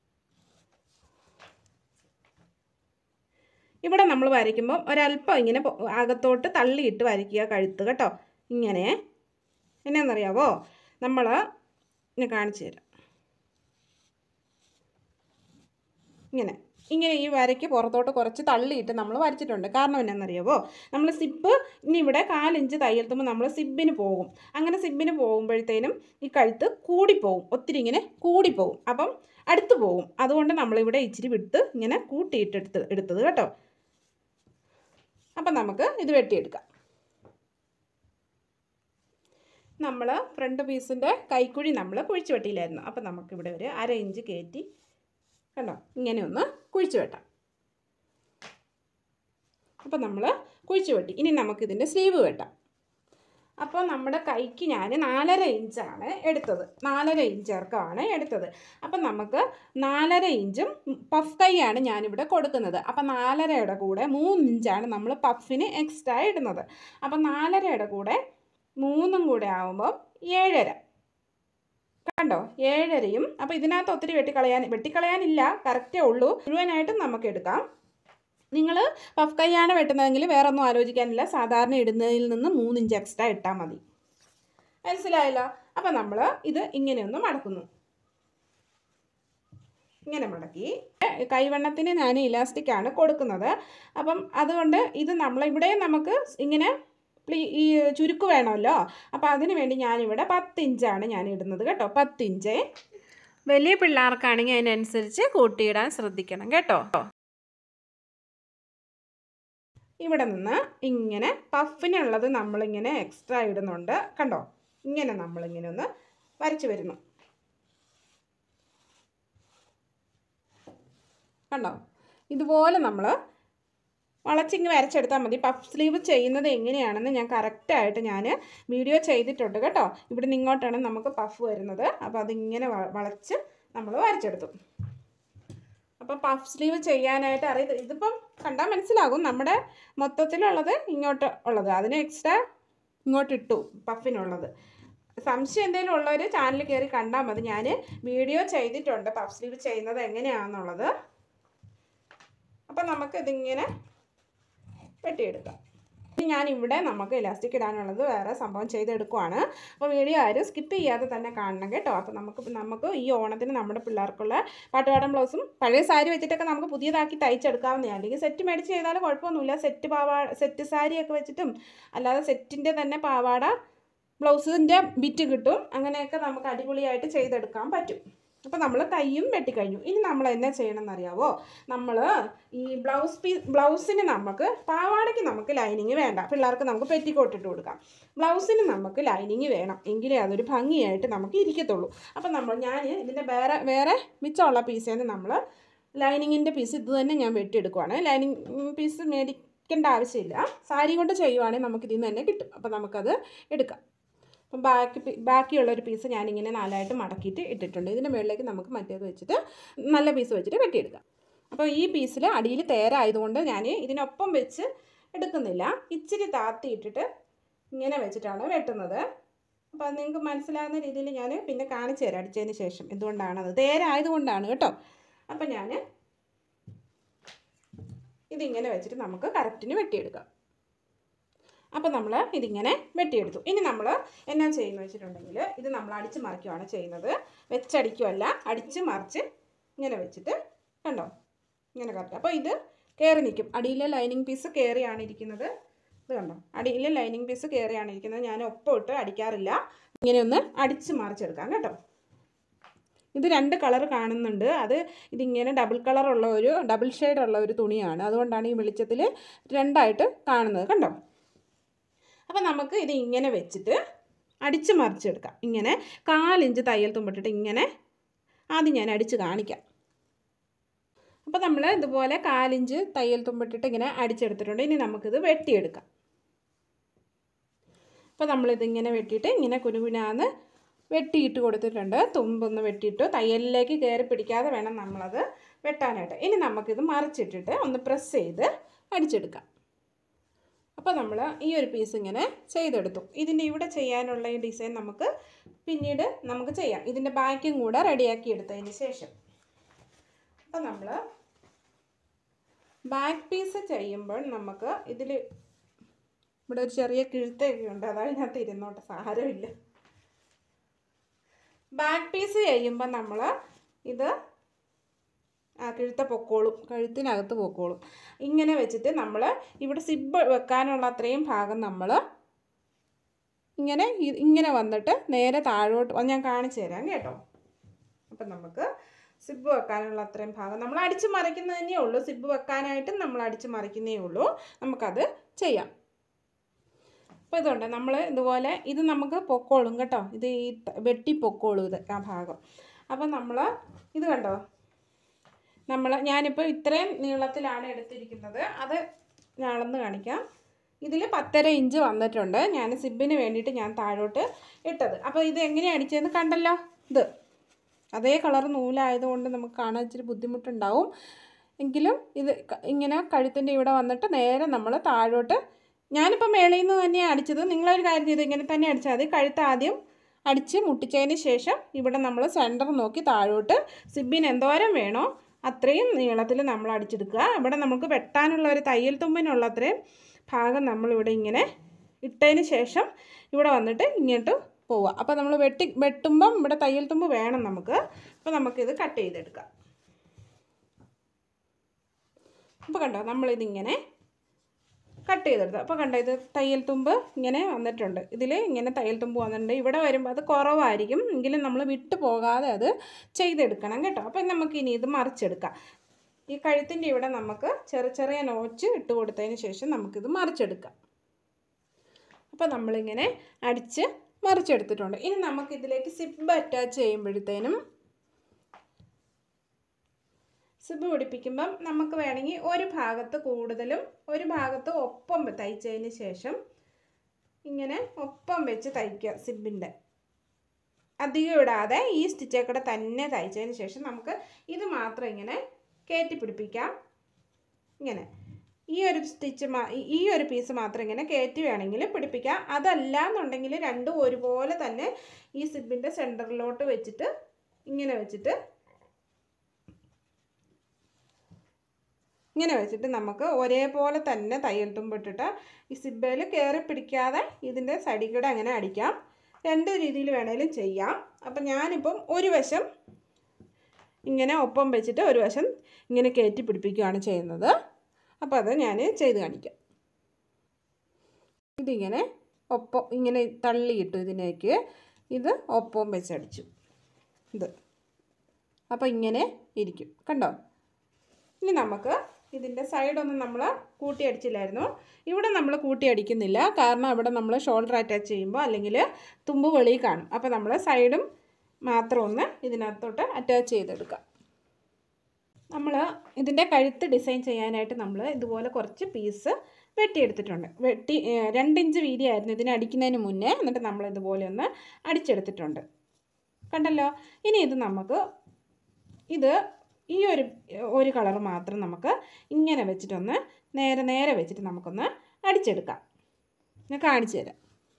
ഇവിടെ നമ്മൾ വരയ്ക്കുമ്പോൾ ഒരല്പം ഇങ്ങനെ പൊ- അകത്തോട്ട് തള്ളിയിട്ട് വരയ്ക്കുക കഴുത്ത് കേട്ടോ ഇങ്ങനെ എന്നാന്നറിയാവോ നമ്മൾ ഞാൻ കാണിച്ചു തരാം ഇങ്ങനെ ഇങ്ങനെ ഈ വരയ്ക്ക് പുറത്തോട്ട് കുറച്ച് തള്ളിയിട്ട് നമ്മൾ വരച്ചിട്ടുണ്ട് കാരണം എന്നാണെന്നറിയാവോ നമ്മൾ സിബ് ഇനി ഇവിടെ കാലിഞ്ച് തയ്യൽത്തുമ്പോൾ നമ്മൾ സിബിന് പോകും അങ്ങനെ സിബിന് പോകുമ്പോഴത്തേനും ഈ കഴുത്ത് കൂടിപ്പോവും ഒത്തിരി ഇങ്ങനെ കൂടിപ്പോവും അപ്പം അടുത്ത് പോകും അതുകൊണ്ട് നമ്മളിവിടെ ഇച്ചിരി വിട്ട് ഇങ്ങനെ കൂട്ടിയിട്ടെടുത്ത് എടുത്തത് കേട്ടോ അപ്പം നമുക്ക് ഇത് വെട്ടിയെടുക്കാം നമ്മൾ ഫ്രണ്ട് പീസിൻ്റെ കൈക്കുഴി നമ്മൾ കുഴിച്ച് വെട്ടിയില്ലായിരുന്നു അപ്പം നമുക്കിവിടെ ഒരു അര ഇഞ്ച് കയറ്റി കണ്ടോ ഇങ്ങനെ ഒന്ന് കുഴിച്ച് വെട്ടാം അപ്പം നമ്മൾ കുഴിച്ച് വെട്ടി ഇനി നമുക്കിതിൻ്റെ സ്ലീവ് വെട്ടാം അപ്പോൾ നമ്മുടെ കൈക്ക് ഞാൻ നാലര ഇഞ്ചാണ് എടുത്തത് നാലര ഇഞ്ച് ഇറക്കമാണ് എടുത്തത് അപ്പം നമുക്ക് നാലര ഇഞ്ചും പഫ് കൈയാണ് ഞാനിവിടെ കൊടുക്കുന്നത് അപ്പം നാലരയുടെ കൂടെ മൂന്ന് ഇഞ്ചാണ് നമ്മൾ പഫിന് എക്സ്ട്രാ ഇടുന്നത് അപ്പം നാലരയുടെ കൂടെ മൂന്നും കൂടെ ആകുമ്പോൾ ഏഴര കണ്ടോ ഏഴരയും അപ്പോൾ ഇതിനകത്ത് ഒത്തിരി വെട്ടിക്കളയാൻ വെട്ടിക്കളയാനില്ല കറക്റ്റേ ഉള്ളൂ മുഴുവനായിട്ടും നമുക്ക് എടുക്കാം നിങ്ങൾ പഫ് കൈയാണ് വെട്ടുന്നതെങ്കിൽ വേറെ ഒന്നും ആലോചിക്കാനില്ല സാധാരണ ഇടുന്നതിൽ നിന്ന് മൂന്ന് ഇഞ്ച് എക്സ്ട്രാ ഇട്ടാൽ മതി മനസ്സിലായല്ലോ അപ്പം നമ്മൾ ഇത് ഇങ്ങനെ ഒന്ന് മടക്കുന്നു ഇങ്ങനെ മടക്കി കൈവണ്ണത്തിന് ഞാൻ ഇലാസ്റ്റിക് ആണ് കൊടുക്കുന്നത് അപ്പം അതുകൊണ്ട് ഇത് നമ്മളിവിടെ നമുക്ക് ഇങ്ങനെ പ്ലീ ഈ ചുരുക്ക് വേണമല്ലോ അപ്പോൾ അതിന് വേണ്ടി ഞാനിവിടെ പത്ത് ഇഞ്ചാണ് ഞാൻ ഇടുന്നത് കേട്ടോ പത്ത് ഇഞ്ച് വലിയ പിള്ളേർക്കാണെങ്കിൽ അതിനനുസരിച്ച് കൂട്ടിയിടാൻ ശ്രദ്ധിക്കണം കേട്ടോ ഇവിടെ നിന്ന് ഇങ്ങനെ പഫിനുള്ളത് നമ്മളിങ്ങനെ എക്സ്ട്രാ ഇടുന്നുണ്ട് കണ്ടോ ഇങ്ങനെ നമ്മളിങ്ങനെ ഒന്ന് വരച്ച് വരുന്നു കണ്ടോ ഇതുപോലെ നമ്മൾ വളച്ചിങ്ങ് വരച്ചെടുത്താൽ മതി പഫ് സ്ലീവ് ചെയ്യുന്നത് എങ്ങനെയാണെന്ന് ഞാൻ കറക്റ്റായിട്ട് ഞാൻ വീഡിയോ ചെയ്തിട്ടുണ്ട് കേട്ടോ ഇവിടെ നിന്ന് ഇങ്ങോട്ടാണ് നമുക്ക് പഫ് വരുന്നത് അപ്പോൾ അതിങ്ങനെ വ- വളച്ച് നമ്മൾ വരച്ചെടുത്തു അപ്പോൾ പഫ് സ്ലീവ് ചെയ്യാനായിട്ട് അറിയത് ഇതിപ്പം കണ്ടാൽ മനസ്സിലാകും നമ്മുടെ മൊത്തത്തിലുള്ളത് ഇങ്ങോട്ട് ഉള്ളത് അതിന് എക്സ്ട്രാ ഇങ്ങോട്ട് ഇട്ടു പഫിനുള്ളത് സംശയം എന്തെങ്കിലും ഉള്ളവർ ചാനൽ കയറി കണ്ടാൽ മതി ഞാൻ വീഡിയോ ചെയ്തിട്ടുണ്ട് പഫ് സ്ലീവ് ചെയ്യുന്നത് എങ്ങനെയാണെന്നുള്ളത് അപ്പം നമുക്ക് ഇതിങ്ങനെ വെട്ടിയെടുക്കാം ഇനി ഞാൻ ഇവിടെ നമുക്ക് ഇലാസ്റ്റിക് ഇടാനുള്ളത് വേറെ സംഭവം ചെയ്തെടുക്കുവാണ് അപ്പോൾ വീഡിയോ ആരും സ്കിപ്പ് ചെയ്യാതെ തന്നെ കാണണം കേട്ടോ അപ്പോൾ നമുക്ക് നമുക്ക് ഈ ഓണത്തിന് നമ്മുടെ പിള്ളേർക്കുള്ള പാട്ടുപാടം ബ്ലൗസും പഴയ സാരി വെച്ചിട്ടൊക്കെ നമുക്ക് പുതിയതാക്കി തയ്ച്ചെടുക്കാവുന്നതാണ് അല്ലെങ്കിൽ സെറ്റ് മേടിച്ച് ചെയ്താലും കുഴപ്പമൊന്നുമില്ല സെറ്റ് പാവാ സെറ്റ് സാരിയൊക്കെ വെച്ചിട്ടും അല്ലാതെ സെറ്റിൻ്റെ തന്നെ പാവാട ബ്ലൗസിൻ്റെ ബിറ്റ് കിട്ടും അങ്ങനെയൊക്കെ നമുക്ക് അടിപൊളിയായിട്ട് ചെയ്തെടുക്കാൻ പറ്റും അപ്പോൾ നമ്മൾ കൈയും വെട്ടിക്കഴിഞ്ഞു ഇനി നമ്മൾ എന്നാ ചെയ്യണമെന്ന് അറിയാവോ നമ്മൾ ഈ ബ്ലൗസ് പീ ബ്ലൗസിന് നമുക്ക് പാവാടയ്ക്ക് നമുക്ക് ലൈനിങ് വേണ്ട പിള്ളേർക്ക് നമുക്ക് പെറ്റിക്കോട്ട് ഇട്ട് കൊടുക്കാം ബ്ലൗസിന് നമുക്ക് ലൈനിങ് വേണം എങ്കിലേ അതൊരു ഭംഗിയായിട്ട് നമുക്ക് ഇരിക്കത്തുള്ളൂ അപ്പോൾ നമ്മൾ ഞാൻ ഇതിൻ്റെ വേറെ വേറെ മിച്ചമുള്ള പീസേന്ന് നമ്മൾ ലൈനിങ്ങിൻ്റെ പീസ് ഇത് തന്നെ ഞാൻ വെട്ടിയെടുക്കുവാണ് ലൈനിങ് പീസ് മേടിക്കേണ്ട ആവശ്യമില്ല സാരി കൊണ്ട് ചെയ്യുവാണെങ്കിൽ നമുക്കിതിൽ നിന്ന് തന്നെ കിട്ടും അപ്പോൾ നമുക്കത് എടുക്കാം അപ്പം ബാക്കി പി- ബാക്കിയുള്ള ഒരു പീസ് ഞാനിങ്ങനെ നാലായിട്ട് മടക്കിയിട്ട് ഇട്ടിട്ടുണ്ട് ഇതിൻ്റെ മുകളിലേക്ക് നമുക്ക് മറ്റേത് വെച്ചിട്ട് നല്ല പീസ് വെച്ചിട്ട് വെട്ടിയെടുക്കാം അപ്പോൾ ഈ പീസിൽ അടിയിൽ തേരായതുകൊണ്ട് ഞാൻ ഇതിനൊപ്പം വെച്ച് എടുക്കുന്നില്ല ഇച്ചിരി താത്തി ഇട്ടിട്ട് ഇങ്ങനെ വെച്ചിട്ടാണ് വെട്ടുന്നത് അപ്പോൾ അത് നിങ്ങൾക്ക് മനസ്സിലാകുന്ന രീതിയിൽ ഞാൻ പിന്നെ കാണിച്ചു തരാം അടിച്ചതിന് ശേഷം എന്തുകൊണ്ടാണത് തേരായതുകൊണ്ടാണ് കേട്ടോ അപ്പം ഞാൻ ഇതിങ്ങനെ വെച്ചിട്ട് നമുക്ക് കറക്റ്റിന് വെട്ടിയെടുക്കാം അപ്പോൾ നമ്മൾ ഇതിങ്ങനെ വെട്ടിയെടുത്തു ഇനി നമ്മൾ എന്നാ ചെയ്യുന്ന വെച്ചിട്ടുണ്ടെങ്കിൽ ഇത് നമ്മൾ അടിച്ച് മറിക്കുകയാണ് ചെയ്യുന്നത് വെച്ചടിക്കുമല്ല അടിച്ച് മറിച്ച് ഇങ്ങനെ വെച്ചിട്ട് കണ്ടോ ഇങ്ങനെ കറക്റ്റ് അപ്പോൾ ഇത് കയറി നിൽക്കും അടിയിലെ ലൈനിങ് പീസ് കയറിയാണ് ഇരിക്കുന്നത് ഇത് കണ്ടോ അടിയിലെ ലൈനിങ് പീസ് കയറിയാണ് ഇരിക്കുന്നത് ഞാൻ ഒപ്പം ഇട്ട് അടിക്കാറില്ല ഇങ്ങനെ ഒന്ന് അടിച്ച് മറിച്ചെടുക്കാം കേട്ടോ ഇത് രണ്ട് കളർ കാണുന്നുണ്ട് അത് ഇതിങ്ങനെ ഡബിൾ കളറുള്ള ഒരു ഡബിൾ ഷെയ്ഡുള്ള ഒരു തുണിയാണ് അതുകൊണ്ടാണ് ഈ വെളിച്ചത്തിൽ രണ്ടായിട്ട് കാണുന്നത് കണ്ടോ അപ്പോൾ നമുക്ക് ഇത് ഇങ്ങനെ വെച്ചിട്ട് അടിച്ച് മറിച്ചെടുക്കാം ഇങ്ങനെ കാലിഞ്ച് തയ്യൽ തുമ്പിട്ടിട്ട് ഇങ്ങനെ ആദ്യം ഞാൻ അടിച്ച് കാണിക്കാം അപ്പോൾ നമ്മൾ ഇതുപോലെ കാലിഞ്ച് തയ്യൽ തുമ്പിട്ടിട്ട് ഇങ്ങനെ അടിച്ചെടുത്തിട്ടുണ്ട് ഇനി നമുക്കിത് വെട്ടിയെടുക്കാം അപ്പോൾ നമ്മളിതിങ്ങനെ വെട്ടിയിട്ട് ഇങ്ങനെ കുനുകുനാന്ന് വെട്ടിയിട്ട് കൊടുത്തിട്ടുണ്ട് തുമ്പൊന്ന് വെട്ടിയിട്ടു തയ്യലിലേക്ക് കയറി പിടിക്കാതെ വേണം നമ്മളത് വെട്ടാനായിട്ട് ഇനി നമുക്കിത് മറിച്ചിട്ടിട്ട് ഒന്ന് പ്രസ് ചെയ്ത് അടിച്ചെടുക്കാം അപ്പോൾ നമ്മൾ ഈ ഒരു പീസ് ഇങ്ങനെ ചെയ്തെടുത്തു ഇതിൻ്റെ ഇവിടെ ചെയ്യാനുള്ള ഈ ഡിസൈൻ നമുക്ക് പിന്നീട് നമുക്ക് ചെയ്യാം ഇതിൻ്റെ ബാക്കും കൂടെ റെഡിയാക്കി എടുത്തതിന് ശേഷം അപ്പോൾ നമ്മൾ ബാക്ക് പീസ് ചെയ്യുമ്പോൾ നമുക്ക് ഇതിൽ ഇവിടെ ഒരു ചെറിയ കിഴുത്തൊക്കെ ഉണ്ട് അതാണ് ഇതിനകത്ത് ഇരുന്നോട്ടെ സാരമില്ല ബാക്ക് പീസ് ചെയ്യുമ്പോൾ നമ്മൾ ഇത് ആ കഴുത്ത പൊക്കോളും കഴുത്തിനകത്ത് പൊക്കോളും ഇങ്ങനെ വെച്ചിട്ട് നമ്മൾ ഇവിടെ സിബ് വെക്കാനുള്ള അത്രയും ഭാഗം നമ്മൾ ഇങ്ങനെ ഇ- ഇങ്ങനെ വന്നിട്ട് നേരെ താഴോട്ട് അത് ഞാൻ കാണിച്ചു തരാം കേട്ടോ അപ്പം നമുക്ക് സിബ് വെക്കാനുള്ള അത്രയും ഭാഗം നമ്മൾ അടിച്ച് മറിക്കുന്നതന്നെ ഉള്ളൂ സിബ് വെക്കാനായിട്ടും നമ്മൾ അടിച്ച് മറിക്കുന്നേ ഉള്ളൂ നമുക്കത് ചെയ്യാം അപ്പോൾ ഇതുണ്ട് നമ്മൾ ഇതുപോലെ ഇത് നമുക്ക് പൊക്കോളും കേട്ടോ ഇത് ഈ ത- വെട്ടി പൊക്കോളും ഇത് ആ ഭാഗം അപ്പം നമ്മൾ ഇത് കണ്ടോ നമ്മൾ ഞാനിപ്പോൾ ഇത്രയും നീളത്തിലാണ് എടുത്തിരിക്കുന്നത് അത് ഞാളെന്ന് കാണിക്കാം ഇതിൽ പത്തര ഇഞ്ച് വന്നിട്ടുണ്ട് ഞാൻ സിബിന് വേണ്ടിയിട്ട് ഞാൻ താഴോട്ട് ഇട്ടത് അപ്പോൾ ഇത് എങ്ങനെയാണ് അടിച്ചതെന്ന് കണ്ടല്ലോ ഇത് അതേ കളർ നൂലായതുകൊണ്ട് നമുക്ക് കാണാൻ ഇച്ചിരി ബുദ്ധിമുട്ടുണ്ടാവും എങ്കിലും ഇത് ക- ഇങ്ങനെ കഴുത്തിൻ്റെ ഇവിടെ വന്നിട്ട് നേരെ നമ്മൾ താഴോട്ട് ഞാനിപ്പോൾ മേളിൽ നിന്ന് തന്നെയാണ് അടിച്ചത് നിങ്ങളൊരു കാര്യം ചെയ്ത് ഇങ്ങനെ തന്നെ അടിച്ചാൽ മതി കഴുത്ത് ആദ്യം അടിച്ച് മുട്ടിച്ചതിന് ശേഷം ഇവിടെ നമ്മൾ സെൻറ്റർ നോക്കി താഴോട്ട് സിബിന് എന്തോരം വേണോ അത്രയും നീളത്തിൽ നമ്മൾ അടിച്ചെടുക്കുക ഇവിടെ നമുക്ക് വെട്ടാനുള്ള ഒരു തയ്യൽ തുമ്പിനുള്ള അത്രയും ഭാഗം നമ്മളിവിടെ ഇങ്ങനെ ഇട്ടതിന് ശേഷം ഇവിടെ വന്നിട്ട് ഇങ്ങോട്ട് പോവുക അപ്പോൾ നമ്മൾ വെട്ടി വെട്ടുമ്പം ഇവിടെ തയ്യൽ തുമ്പ് വേണം നമുക്ക് അപ്പോൾ നമുക്കിത് കട്ട് ചെയ്തെടുക്കാം അപ്പോൾ കണ്ടോ നമ്മളിതിങ്ങനെ കട്ട് ചെയ്തെടുത്തു അപ്പോൾ കണ്ടോ ഇത് തയ്യൽ തുമ്പ് ഇങ്ങനെ വന്നിട്ടുണ്ട് ഇതിൽ ഇങ്ങനെ തയ്യൽ തുമ്പ് വന്നിട്ടുണ്ട് ഇവിടെ വരുമ്പോൾ അത് കുറവായിരിക്കും എങ്കിലും നമ്മൾ വിട്ടു പോകാതെ അത് ചെയ്തെടുക്കണം കേട്ടോ അപ്പം നമുക്ക് ഇനി ഇത് മറിച്ചെടുക്കാം ഈ കഴുത്തിൻ്റെ ഇവിടെ നമുക്ക് ചെറിയ ചെറിയ നോച്ച് ഇട്ട് കൊടുത്തതിന് ശേഷം നമുക്കിത് മറിച്ചെടുക്കാം അപ്പോൾ നമ്മളിങ്ങനെ അടിച്ച് മറിച്ചെടുത്തിട്ടുണ്ട് ഇനി നമുക്കിതിലേക്ക് സിബ് അറ്റാച്ച് ചെയ്യുമ്പോഴത്തേനും സിബ് പിടിപ്പിക്കുമ്പം നമുക്ക് വേണമെങ്കിൽ ഒരു ഭാഗത്ത് കൂടുതലും ഒരു ഭാഗത്ത് ഒപ്പം തയ്ച്ചതിന് ശേഷം ഇങ്ങനെ ഒപ്പം വെച്ച് തയ്ക്കുക സിബിൻ്റെ അധികം ഇടാതെ ഈ സ്റ്റിച്ചേക്കൂടെ തന്നെ തയ്ച്ചതിന് ശേഷം നമുക്ക് ഇത് മാത്രം ഇങ്ങനെ കയറ്റി പിടിപ്പിക്കാം ഇങ്ങനെ ഈ ഒരു സ്റ്റിച്ച് മാ ഈ- ഈ ഒരു പീസ് മാത്രം ഇങ്ങനെ കയറ്റി വേണമെങ്കിൽ പിടിപ്പിക്കാം അതല്ല എന്നുണ്ടെങ്കിൽ രണ്ടും ഒരുപോലെ തന്നെ ഈ സിബിൻ്റെ സെൻറ്ററിലോട്ട് വെച്ചിട്ട് ഇങ്ങനെ വെച്ചിട്ട് ഇങ്ങനെ വെച്ചിട്ട് നമുക്ക് ഒരേപോലെ തന്നെ തയ്യൽ തുമ്പിട്ടിട്ട് ഈ സിബയിൽ കയറി പിടിക്കാതെ ഇതിൻ്റെ സൈഡിൽ കൂടെ അങ്ങനെ അടിക്കാം രണ്ട് രീതിയിൽ വേണേലും ചെയ്യാം അപ്പം ഞാനിപ്പം ഒരു വശം ഇങ്ങനെ ഒപ്പം വെച്ചിട്ട് ഒരു വശം ഇങ്ങനെ കയറ്റി പിടിപ്പിക്കുകയാണ് ചെയ്യുന്നത് അപ്പോൾ അത് ഞാൻ ചെയ്ത് കാണിക്കാം ഇതിങ്ങനെ ഒപ്പം ഇങ്ങനെ തള്ളിയിട്ടു ഇതിനേക്ക് ഇത് ഒപ്പം വെച്ചടിച്ചു ഇത് അപ്പോൾ ഇങ്ങനെ ഇരിക്കും കണ്ടോ ഇനി നമുക്ക് ഇതിൻ്റെ സൈഡൊന്നും നമ്മൾ കൂട്ടിയടിച്ചില്ലായിരുന്നു ഇവിടെ നമ്മൾ കൂട്ടിയടിക്കുന്നില്ല കാരണം ഇവിടെ നമ്മൾ ഷോൾഡർ അറ്റാച്ച് ചെയ്യുമ്പോൾ അല്ലെങ്കിൽ തുമ്പ് വെളിയിൽ കാണും അപ്പോൾ നമ്മൾ സൈഡും മാത്രം ഒന്ന് ഇതിനകത്തോട്ട് അറ്റാച്ച് ചെയ്തെടുക്കാം നമ്മൾ ഇതിൻ്റെ കഴുത്ത് ഡിസൈൻ ചെയ്യാനായിട്ട് നമ്മൾ ഇതുപോലെ കുറച്ച് പീസ് വെട്ടിയെടുത്തിട്ടുണ്ട് വെട്ടി ഏഹ്, രണ്ട് ഇഞ്ച് വീതിയായിരുന്നു ഇതിന് അടിക്കുന്നതിന് മുന്നേ എന്നിട്ട് നമ്മൾ ഇതുപോലെ ഒന്ന് അടിച്ചെടുത്തിട്ടുണ്ട് കണ്ടല്ലോ ഇനി ഇത് നമുക്ക് ഇത് ഈ ഒരു ഒരു കളർ മാത്രം നമുക്ക് ഇങ്ങനെ വെച്ചിട്ടൊന്ന് നേരെ നേരെ വെച്ചിട്ട് നമുക്കൊന്ന് അടിച്ചെടുക്കാം ഞാൻ കാണിച്ചു തരാം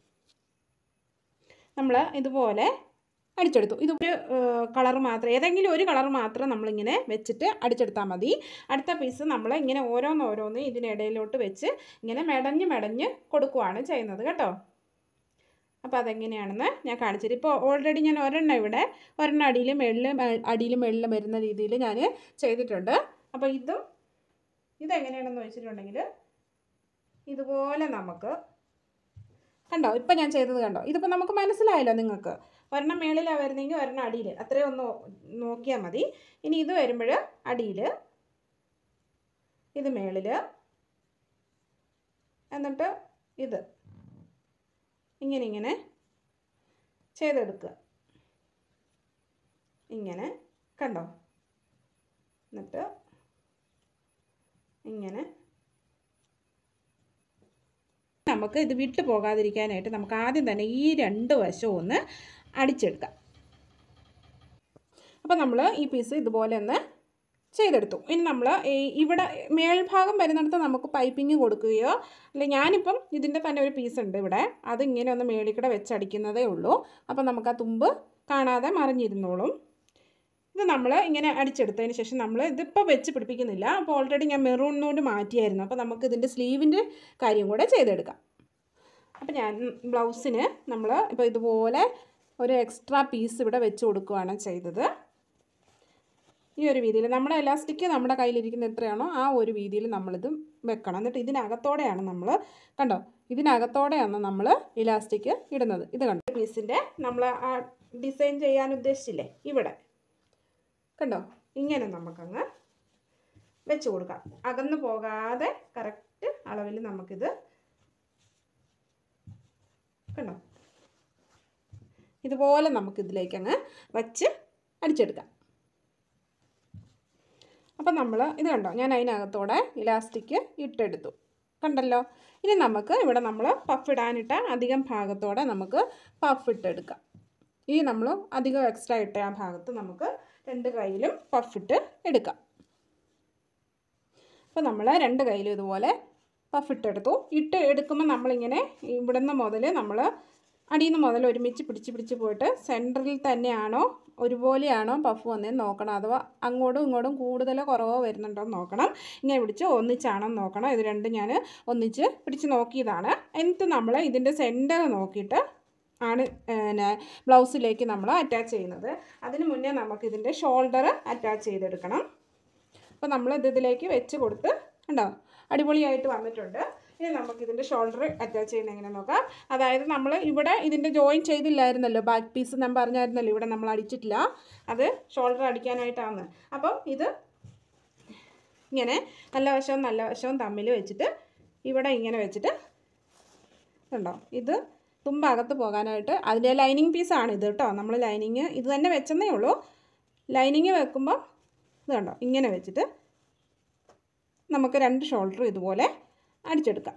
നമ്മൾ ഇതുപോലെ അടിച്ചെടുത്തു ഇത് ഒരു കളർ മാത്രം ഏതെങ്കിലും ഒരു കളർ മാത്രം നമ്മളിങ്ങനെ വെച്ചിട്ട് അടിച്ചെടുത്താൽ മതി അടുത്ത പീസ് നമ്മൾ ഇങ്ങനെ ഓരോന്ന് ഓരോന്ന് ഇതിനിടയിലോട്ട് വെച്ച് ഇങ്ങനെ മെടഞ്ഞ് മെടഞ്ഞ് കൊടുക്കുവാണ് ചെയ്യുന്നത് കേട്ടോ അപ്പോൾ അതെങ്ങനെയാണെന്ന് ഞാൻ കാണിച്ചുതരും ഇപ്പോൾ ഓൾറെഡി ഞാൻ ഒരെണ്ണം ഇവിടെ ഒരെണ്ണം അടിയിൽ മെള്ളിൽ അടിയിൽ മെള്ളിൽ വരുന്ന രീതിയിൽ ഞാൻ ചെയ്തിട്ടുണ്ട് അപ്പോൾ ഇതും ഇതെങ്ങനെയാണെന്ന് വെച്ചിട്ടുണ്ടെങ്കിൽ ഇതുപോലെ നമുക്ക് കണ്ടോ ഇപ്പം ഞാൻ ചെയ്തത് കണ്ടോ ഇതിപ്പോൾ നമുക്ക് മനസ്സിലായല്ലോ നിങ്ങൾക്ക് ഒരെണ്ണം മേളിലാണ് വരുന്നെങ്കിൽ ഒരെണ്ണം അടിയിൽ അത്രയും ഒന്ന് നോക്കിയാൽ മതി ഇനി ഇത് വരുമ്പോൾ അടിയിൽ ഇത് മേളിൽ എന്നിട്ട് ഇത് ഇങ്ങനെ ഇങ്ങനെ ചെയ്തെടുക്കുക ഇങ്ങനെ കണ്ടോ എന്നിട്ട് ഇങ്ങനെ നമുക്ക് ഇത് വിട്ടു പോകാതിരിക്കാനായിട്ട് നമുക്ക് ആദ്യം തന്നെ ഈ രണ്ട് വശവും ഒന്ന് അടിച്ചെടുക്കാം അപ്പോൾ നമ്മൾ ഈ പീസ് ഇതുപോലെ ഒന്ന് ചെയ്തെടുത്തു ഇനി നമ്മൾ ഇവിടെ മേൽഭാഗം വരുന്നിടത്ത് നമുക്ക് പൈപ്പിംഗ് കൊടുക്കുകയോ അല്ലെ ഞാനിപ്പം ഇതിൻ്റെ തന്നെ ഒരു പീസ് ഉണ്ട് ഇവിടെ അത് ഇങ്ങനെ ഒന്ന് മേളിക്കൂടെ വെച്ചടിക്കുന്നതേ ഉള്ളൂ അപ്പോൾ നമുക്ക് ആ തുമ്പ് കാണാതെ മറിഞ്ഞിരുന്നോളും ഇത് നമ്മൾ ഇങ്ങനെ അടിച്ചെടുത്തതിന് ശേഷം നമ്മൾ ഇതിപ്പോൾ വെച്ച് പിടിപ്പിക്കുന്നില്ല അപ്പോൾ ഓൾറെഡി ഞാൻ മെറൂണിനോട് മാറ്റിയായിരുന്നു അപ്പോൾ നമുക്ക് ഇതിൻ്റെ സ്ലീവിൻ്റെ കാര്യം കൂടെ ചെയ്തെടുക്കാം അപ്പോൾ ഞാൻ ബ്ലൗസിന് നമ്മൾ ഇപ്പോൾ ഇതുപോലെ ഒരു എക്സ്ട്രാ പീസ് ഇവിടെ വെച്ച് കൊടുക്കുകയാണ് ചെയ്തത് ഈ ഒരു വീതിയിൽ നമ്മുടെ എലാസ്റ്റിക് നമ്മുടെ കയ്യിലിരിക്കുന്ന എത്രയാണോ ആ ഒരു വീതിയിൽ നമ്മളിത് വെക്കണം എന്നിട്ട് ഇതിനകത്തോടെയാണ് നമ്മൾ കണ്ടോ ഇതിനകത്തോടെയാണ് നമ്മൾ ഇലാസ്റ്റിക് ഇടുന്നത് ഇത് കണ്ടോ പീസിൻ്റെ നമ്മൾ ആ ഡിസൈൻ ചെയ്യാൻ ഉദ്ദേശിച്ചില്ലേ ഇവിടെ കണ്ടോ ഇങ്ങനെ നമുക്കങ്ങ് വെച്ച് കൊടുക്കാം അകന്നു പോകാതെ കറക്റ്റ് അളവിൽ നമുക്കിത് കണ്ടോ ഇതുപോലെ നമുക്കിതിലേക്കങ്ങ് വച്ച് അടിച്ചെടുക്കാം അപ്പം നമ്മൾ ഇത് കണ്ടോ ഞാൻ അതിനകത്തോടെ ഇലാസ്റ്റിക് ഇട്ടെടുത്തു കണ്ടല്ലോ ഇനി നമുക്ക് ഇവിടെ നമ്മൾ പഫ് ഇടാനിട്ട അധികം ഭാഗത്തോടെ നമുക്ക് പഫ് ഇട്ടെടുക്കാം ഈ നമ്മൾ അധികം എക്സ്ട്രാ ഇട്ട ആ ഭാഗത്ത് നമുക്ക് രണ്ട് കൈയിലും പഫ് ഇട്ട് എടുക്കാം അപ്പോൾ നമ്മൾ രണ്ട് കൈയിലും ഇതുപോലെ പഫ് ഇട്ടെടുത്തു ഇട്ട് എടുക്കുമ്പോൾ നമ്മളിങ്ങനെ ഇവിടുന്ന് മുതൽ നമ്മൾ അടിയിൽ നിന്ന് മുതൽ ഒരുമിച്ച് പിടിച്ച് പിടിച്ച് പോയിട്ട് സെൻറ്ററിൽ തന്നെയാണോ ഒരുപോലെയാണോ പഫ് വന്നതെന്ന് നോക്കണം അഥവാ അങ്ങോട്ടും ഇങ്ങോട്ടും കൂടുതലോ കുറവോ വരുന്നുണ്ടോ എന്ന് നോക്കണം ഇങ്ങനെ പിടിച്ച് ഒന്നിച്ചാണോ എന്ന് നോക്കണം ഇത് രണ്ടും ഞാൻ ഒന്നിച്ച് പിടിച്ച് നോക്കിയതാണ് എന്നിട്ട് നമ്മൾ ഇതിൻ്റെ സെൻറ്റർ നോക്കിയിട്ട് ആണ് പിന്നെ ബ്ലൗസിലേക്ക് നമ്മൾ അറ്റാച്ച് ചെയ്യുന്നത് അതിന് മുന്നേ നമുക്ക് ഇതിൻ്റെ ഷോൾഡർ അറ്റാച്ച് ചെയ്തെടുക്കണം അപ്പോൾ നമ്മൾ ഇത് ഇതിലേക്ക് വെച്ച് കൊടുത്ത് ഉണ്ടോ അടിപൊളിയായിട്ട് വന്നിട്ടുണ്ട് ഇനി നമുക്ക് ഇതിൻ്റെ ഷോൾഡർ അറ്റാച്ച് ചെയ്യുന്ന എങ്ങനെ നോക്കാം അതായത് നമ്മൾ ഇവിടെ ഇതിൻ്റെ ജോയിൻ ചെയ്തില്ലായിരുന്നല്ലോ ബാക്ക് പീസ് ഞാൻ പറഞ്ഞായിരുന്നല്ലോ ഇവിടെ നമ്മൾ അടിച്ചിട്ടില്ല അത് ഷോൾഡർ അടിക്കാനായിട്ടാണ് അപ്പം ഇത് ഇങ്ങനെ നല്ല വശവും നല്ല വശവും തമ്മിൽ വെച്ചിട്ട് ഇവിടെ ഇങ്ങനെ വെച്ചിട്ട് ഉണ്ടോ ഇത് തുമ്പകത്ത് പോകാനായിട്ട് അതിൻ്റെ ലൈനിങ് പീസാണ് ഇത് കേട്ടോ നമ്മൾ ലൈനിങ് ഇത് തന്നെ വെച്ചെന്നേ ഉള്ളൂ ലൈനിങ് വെക്കുമ്പോൾ ഇത് കണ്ടോ ഇങ്ങനെ വെച്ചിട്ട് നമുക്ക് രണ്ട് ഷോൾഡറും ഇതുപോലെ അടിച്ചെടുക്കാം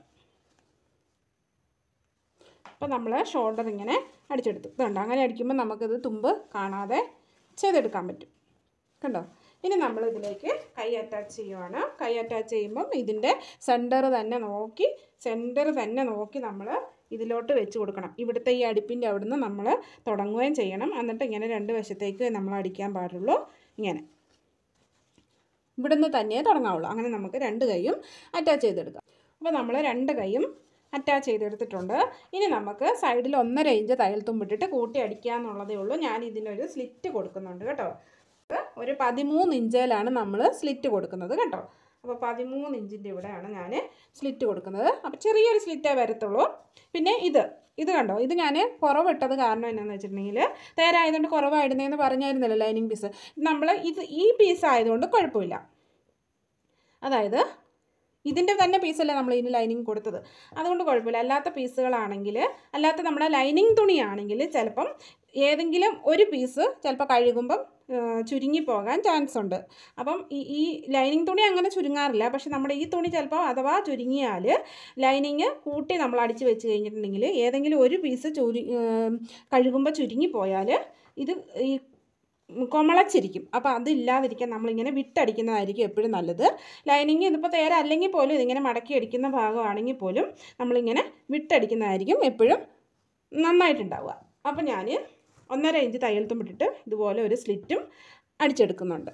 അപ്പോൾ നമ്മൾ ഷോൾഡർ ഇങ്ങനെ അടിച്ചെടുത്തു ഇതുണ്ട് അങ്ങനെ അടിക്കുമ്പോൾ നമുക്കിത് തുമ്പ് കാണാതെ ചെയ്തെടുക്കാൻ പറ്റും കണ്ടോ ഇനി നമ്മൾ ഇതിലേക്ക് കൈ അറ്റാച്ച് ചെയ്യുവാണ് കൈ അറ്റാച്ച് ചെയ്യുമ്പം ഇതിൻ്റെ സെൻറ്റർ തന്നെ നോക്കി സെൻറ്റർ തന്നെ നോക്കി നമ്മൾ ഇതിലോട്ട് വെച്ച് കൊടുക്കണം ഇവിടുത്തെ ഈ അടുപ്പിൻ്റെ അവിടുന്ന് നമ്മൾ തുടങ്ങുകയും ചെയ്യണം എന്നിട്ട് ഇങ്ങനെ രണ്ട് വശത്തേക്ക് നമ്മൾ അടിക്കാൻ പാടുള്ളൂ ഇങ്ങനെ ഇവിടുന്ന് തന്നെ തുടങ്ങാവുള്ളൂ അങ്ങനെ നമുക്ക് രണ്ട് കൈയും അറ്റാച്ച് ചെയ്തെടുക്കാം അപ്പോൾ നമ്മൾ രണ്ട് കൈയും അറ്റാച്ച് ചെയ്തെടുത്തിട്ടുണ്ട് ഇനി നമുക്ക് സൈഡിൽ ഒന്നര ഇഞ്ച് തയ്യൽ തുമ്പിട്ടിട്ട് കൂട്ടി അടിക്കുക എന്നുള്ളതേ ഉള്ളൂ ഞാൻ ഇതിനൊരു സ്ലിറ്റ് കൊടുക്കുന്നുണ്ട് കേട്ടോ ഒരു പതിമൂന്ന് ഇഞ്ചിലാണ് നമ്മൾ സ്ലിറ്റ് കൊടുക്കുന്നത് കേട്ടോ അപ്പോൾ പതിമൂന്ന് ഇഞ്ചിൻ്റെ ഇവിടെയാണ് ഞാൻ സ്ലിറ്റ് കൊടുക്കുന്നത് അപ്പോൾ ചെറിയൊരു സ്ലിറ്റേ വരത്തുള്ളൂ പിന്നെ ഇത് ഇത് കണ്ടോ ഇത് ഞാൻ കുറവിട്ടത് കാരണം എന്നാന്ന് വെച്ചിട്ടുണ്ടെങ്കിൽ തേരായതുകൊണ്ട് കുറവായിടുന്നതെന്ന് പറഞ്ഞായിരുന്നല്ലോ ലൈനിങ് പീസ് നമ്മൾ ഇത് ഈ പീസ് ആയതുകൊണ്ട് കുഴപ്പമില്ല അതായത് ഇതിൻ്റെ തന്നെ പീസല്ലേ നമ്മൾ ഇതിന് ലൈനിങ് കൊടുത്തത് അതുകൊണ്ട് കുഴപ്പമില്ല അല്ലാത്ത പീസുകളാണെങ്കിൽ അല്ലാത്ത നമ്മുടെ ലൈനിങ് തുണിയാണെങ്കിൽ ചിലപ്പം ഏതെങ്കിലും ഒരു പീസ് ചിലപ്പോൾ കഴുകുമ്പം ചുരുങ്ങി പോകാൻ ചാൻസ് ഉണ്ട് അപ്പം ഈ ഈ ലൈനിങ് തുണി അങ്ങനെ ചുരുങ്ങാറില്ല പക്ഷെ നമ്മുടെ ഈ തുണി ചിലപ്പോൾ അഥവാ ചുരുങ്ങിയാൽ ലൈനിങ് കൂട്ടി നമ്മൾ അടിച്ച് വെച്ച് കഴിഞ്ഞിട്ടുണ്ടെങ്കിൽ ഏതെങ്കിലും ഒരു പീസ് ചുരു കഴുകുമ്പോൾ ചുരുങ്ങി പോയാൽ ഇത് ഈ കൊമളച്ചിരിക്കും അപ്പോൾ അതില്ലാതിരിക്കാൻ നമ്മളിങ്ങനെ വിട്ടടിക്കുന്നതായിരിക്കും എപ്പോഴും നല്ലത് ലൈനിങ് ഇതിപ്പോൾ തേര അല്ലെങ്കിൽ പോലും ഇതിങ്ങനെ മടക്കി അടിക്കുന്ന ഭാഗമാണെങ്കിൽ പോലും നമ്മളിങ്ങനെ വിട്ടടിക്കുന്നതായിരിക്കും എപ്പോഴും നന്നായിട്ടുണ്ടാവുക അപ്പോൾ ഞാൻ ഒന്നര ഇഞ്ച് തയ്യൽ തുമ്പിട്ടിട്ട് ഇതുപോലെ ഒരു സ്ലിറ്റും അടിച്ചെടുക്കുന്നുണ്ട്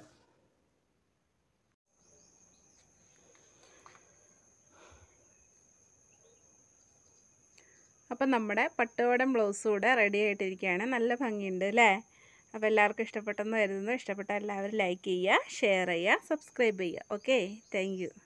അപ്പം നമ്മുടെ പട്ടുവടം ബ്ലൗസും കൂടെ റെഡി ആയിട്ടിരിക്കുകയാണ് നല്ല ഭംഗിയുണ്ട് അല്ലേ അപ്പോൾ എല്ലാവർക്കും ഇഷ്ടപ്പെട്ടെന്ന് കരുതുന്നു ഇഷ്ടപ്പെട്ട എല്ലാവരും ലൈക്ക് ചെയ്യുക ഷെയർ ചെയ്യുക സബ്സ്ക്രൈബ് ചെയ്യുക ഓക്കെ താങ്ക്